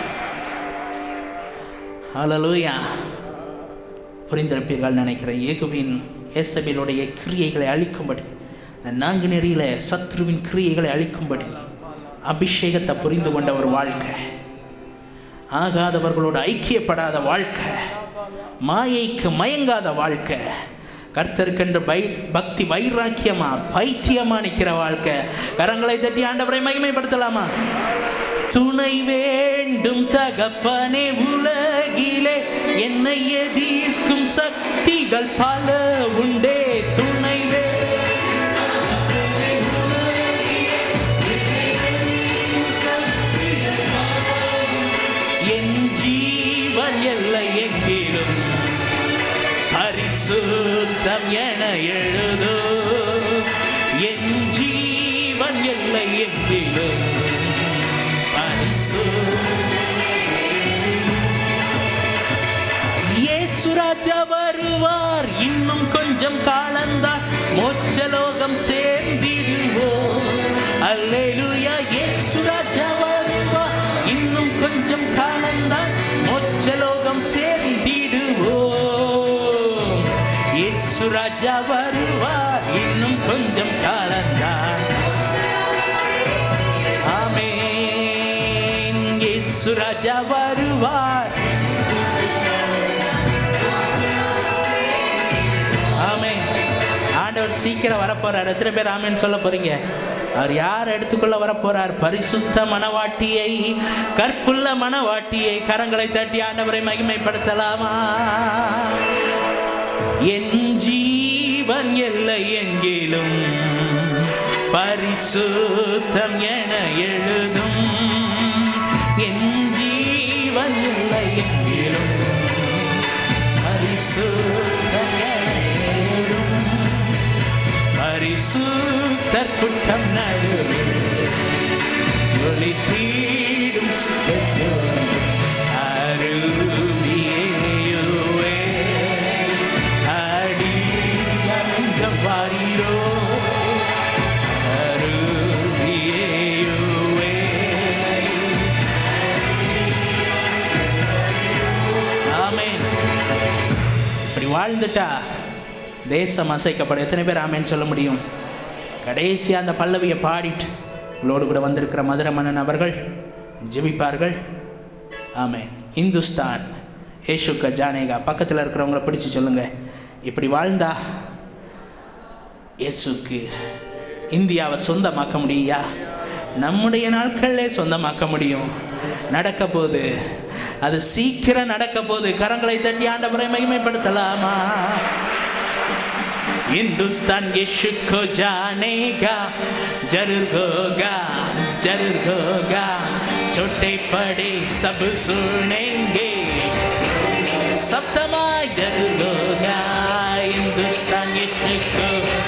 ஹalleluya புரிந்திருப்பீர்கள் நினைக்கிறேன் ஏகுவின் ஏசபிலுடைய கிரியைகளை அழிக்கும்படி இந்த நான்கு நெறியில சத்ருவின் கிரியைகளை அழிக்கும்படி அபிஷேகத்தை புரிந்து கொண்ட ஒரு வாழ்க்கை ஆகாதவர்களோடு ஐக்கியப்படாத வாழ்க்கை மாயைக்கு மயங்காத வாழ்க்கை கர்த்தருக்கென்று பை பக்தி வைராக்கியமா பைத்தியமா நிற்கிற வாழ்க்கை கரங்களை தட்டி ஆண்டவரை மகிமைப்படுத்தலாமா துணை வேண்டும் தகப்பனே உலகிலே என்னை எதிர்க்கும் சக்திகள் பல உண்டே துணை வே- என் ஜீவன் எல்லை எங்கிலும் பரிசுத்தம் என எழுதோ என் ஜீவன் எல்லை எங்கிலும் பரிசு இயேசுராஜா வருவார் இன்னும் கொஞ்சம் காலந்தான் மோட்சலோகம் சேர்ந்திடுவோம் அல்லேலூயா இயேசுராஜா வருவார் இன்னும் கொஞ்சம் காலந்தான் மோட்சலோகம் சேர்ந்திடுவோம் இயேசுராஜா வருவார் இன்னும் கொஞ்சம் காலந்தான் ஆமென் இயேசுராஜா வருவார் ஆமென் ஆண்டவர் சீக்கிரம் வரப்போறார் எத்தனை பேர் ஆமென் சொல்ல போறீங்க அவர் யார் எடுத்துக்கொள்ள வரப்போறார் பரிசுத்த மனவாட்டியை கற்புள்ள மனவாட்டியை கரங்களை தட்டி ஆண்டவரை மகிமைப்படுத்தலாமா என் ஜீவன் எல்லை எங்கிலும் பரிசுத்தம் என எழுதும் என் ஜீவன் எல்லை எங்கிலும் பரிசுத்தம் என எழுதும் பரிசுத்தர் குட்டம் நடுவில் ஒளி தீடும் சுத்தஜோதி அருவியேயுவே அடி அஞ்சம் வாரீரோ அருவியேயுவே ஆமென் இப்படி வாழ்ந்துட்டா தேசம் அசைக்கப்படும் எத்தனை பேர் ஆமேன்னு சொல்ல முடியும் கடைசியாக அந்த பல்லவியை பாடிட்டு உங்களோடு கூட வந்திருக்கிற மதுரை மன்னன் அவர்கள் ஜெபிப்பார்கள் ஆமென் இந்துஸ்தான் ஏஷுக்க ஜானேகா பக்கத்தில் இருக்கிறவங்கள பிடிச்சு சொல்லுங்க இப்படி வாழ்ந்தா இயேசுக்கு இந்தியாவை சொந்தமாக்க முடியா நம்முடைய நாட்களிலே சொந்தமாக்க முடியும் நடக்க போகுது அது சீக்கிரம் நடக்க போகுது கரங்களை தட்டி ஆண்டவரை மகிமைப்படுத்தலாமா हिंदुस्तान यीशु को जानेगा जरूर होगा जरूर होगा छोटे बड़े सब सुनेंगे सब तमाम जरूर होगा हिंदुस्तान यीशु को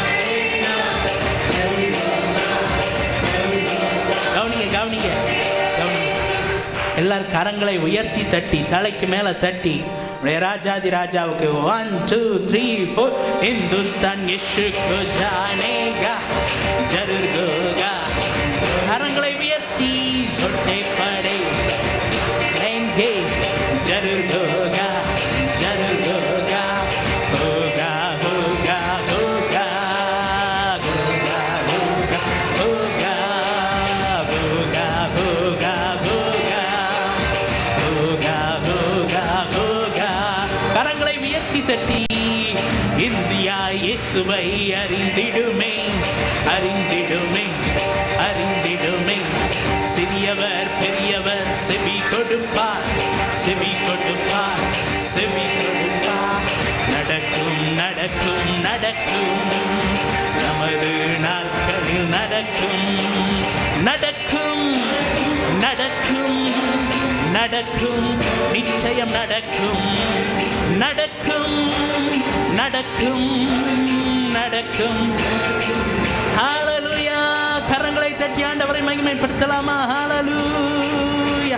கவனிங்க கவனிங்க கவனிங்க எல்லாரும் கரங்களை உயர்த்தி தட்டி தலைக்கு மேலே தட்டி உடைய ராஜாதி ராஜாவுக்கு one two three four Hindustan யஷுக்கு ஜானேகா ஜருர் கோகா கரங்களை உயர்த்தி சொட்டை படை लेंगे जरूर होगा जरूर होगा होगा होगा होगा होगा होगा होगा होगा होगा होगा होगा होगा கரங்களை உயர்த்தி தட்டி இந்தியா இயேசுவை அறிந்திடுமே அறிந்திடுமே அறிந்திடுமே சிறியவர் பெரியவர் செவி கொடுப்பார் செவி கொடுப்பார் செவி கொடுப்பார் நடக்கும் நடக்கும் நடக்கும் நமது நாட்களில் நடக்கும் நடக்கும் நடக்கும் நடக்கும் நிச்சயம் நடக்கும் நடக்கும் நடக்கும் நடக்கும் ஹalleluya கரங்களை தட்டி ஆண்டவரை மகிமைப்படுத்தலாமா ஹalleluya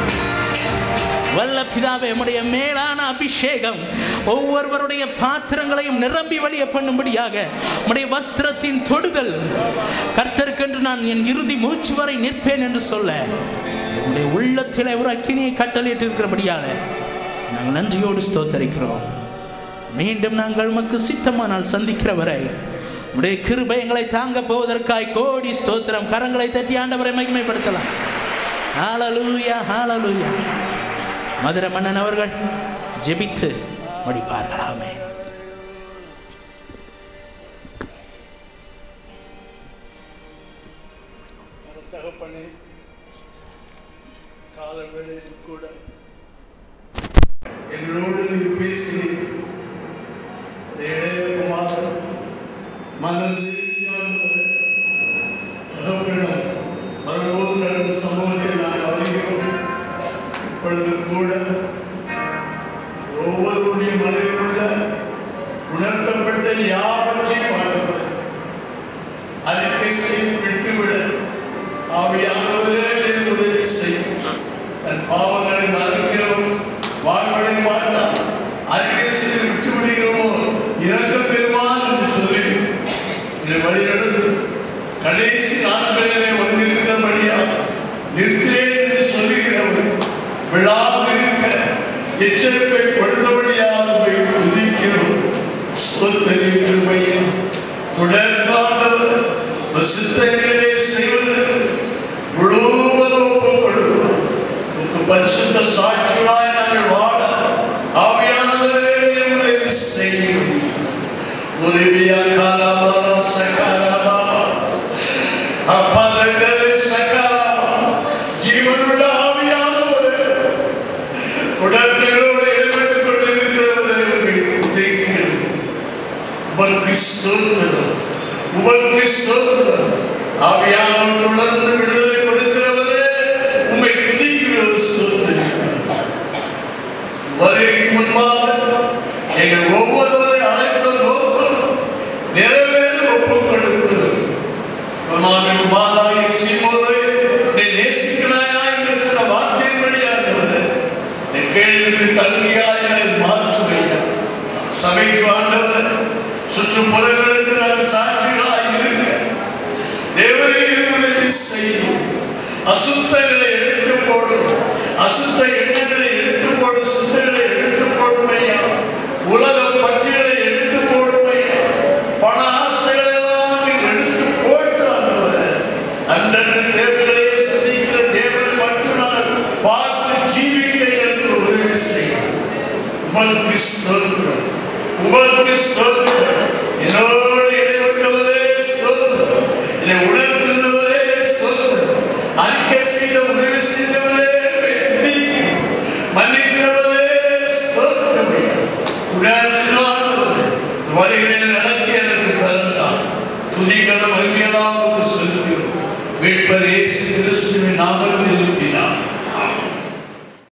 வல்ல பிதாவே உம்முடைய மேலான அபிஷேகம் ஒவ்வொருவருடைய பாத்திரங்களையும் நிரம்பி வழிய பண்ணும்படியாக உம்முடைய வஸ்திரத்தின் தொடுதல் கர்த்தருக்கென்று நான் என் இறுதி மூச்சு வரை நிற்பேன் என்று சொல்ல உம்முடைய உள்ளத்தில் ஒரு அக்கினியை கட்டளையிட்டு இருக்கிறபடியாக நாங்கள் நன்றியோடு ஸ்தோத்தரிக்கிறோம் மீண்டும் நாங்கள் உமக்கு சித்தமானால் சந்திக்கிற வரை உடைய கிருபை எங்களை தாங்க போவதற்காய் கோடி ஸ்தோத்திரம் கரங்களை தட்டி ஆண்டவரை மகிமைப்படுத்தலாம் ஹalleluya ஹalleluya மதுரை மன்னன் அவர்கள் ஜெபித்து முடிப்பார்கள் ஆமென் அந்த தகப்பனே கால வேளையில் கூட எங்களோடு நீ பேசினீர் இந்த இளையகுமாரன் மனம் தகப்பனிடம் வரும்போது நடந்த சம்பவத்தை நாங்கள் அறிகிறோம் இப்பொழுது கூட ஒவ்வொருடைய மனதில் உள்ள உணர்த்தப்பட்ட யாவற்றையும் ஆண்டவர் அறிக்கை செய்து விட்டுவிட ஆவியானவரே நீர் உதவி செய்யும் தன் பாவங்களை மறக்கிறோம் வாழ்வடை மாட்டான் அறிக்கை செய்து விட்டு விடுகிறோமோ இறக்க பெறுவான் என்று சொல்லி என்னை வழி நடந்து கடைசி நாட்களிலே வந்திருக்கிறபடியா நிற்கிறேன் என்று சொல்லுகிறவர் விழாமல் இருக்க எச்சரிப்பை கொடுத்தபடியாக போய் துதிக்கிறோம் ஸ்தோத்தரிக்கிறமையா தொடர்ந்தாண்டவர் சித்தங்களே செய்வதற்கு முழுவதும் ஒப்புக் கொடுக்கிறோம் உங்க பரிசுத்த சாட்சிகளாய் நாங்கள் வாழ ஆவியானவரே நீர் உதவி செய்யும் உதவியா காலாமா சகாலாமா அப்பதகரை சகாலாமா ஜீவனுள்ள ஆவியானவரே தொடர்ந்தோடு இடம்பெற்றுக் கொண்டிருக்கிறவரை துதிக்கிறோம் உமக்கு ஸ்தோத்திரம் உமக்கு ஸ்தோத்திரம் ஆவியானவர் தொடர்ந்து விடுதலை கொடுக்கிறவரே உம்மை துதிக்கிறோம் ஸ்தோத்திரம் வரைக்கு முன்பாக எங்கள் ஒவ்வொருவரை அழைத்த நோக்கம் நிறைவேற ஒப்புக் கொடுக்கிறோம் குமாரன் குமாராய் சீமோனை நீ நேசிக்கிறாயா என்று சொன்ன வார்த்தையின்படியானவர் இந்த கேள்விக்கு தகுதியாய் என்னை மாற்றுவையா சபைக்கு ஆண்டவர் சுற்றுப்புறங்களுக்கு நாங்கள் சாட்சிகளாய் இருக்க தேவரே உதவி செய்யும் அசுத்தங்களை எடுத்து போடும் அசுத்த எண்ணங்களை எடுத்து போடும் சுத்தங்களை எடுத்து போடுமையா உலக பட்சிகளை எடுத்து போடுமையா பண ஆசைகளை எல்லாம் நீர் எடுத்து போட்டு ஆண்டவரே. அந்தந்த தேவர்களை சந்திக்கிற தேவனை மட்டும் நான் பார்த்து ஜீவிக்க எனக்கு உதவி செய்யும் உமக்கு ஸ்தோத்திரம் உமக்கு ஸ்தோத்திரம் என்னோடு இடைப்பட்டவரே ஸ்தோத்திரம் என்னை உணர்த்துகிறவரே ஸ்தோத்திரம் அறிக்கை செய்த உதவி செய்தவரே உம்மை துதிக்கிறேன். மன்னித்தவரே ஸ்தோத்திரம் உடனானவரே வழிகளில் நடத்தி எனக்கு பிறந்தான் துதிகர மகிமையெல்லாம் செலுத்துகிறோம் மீட்பர் இயேசு கிறிஸ்துவின் நாமத்தில் பிதாவே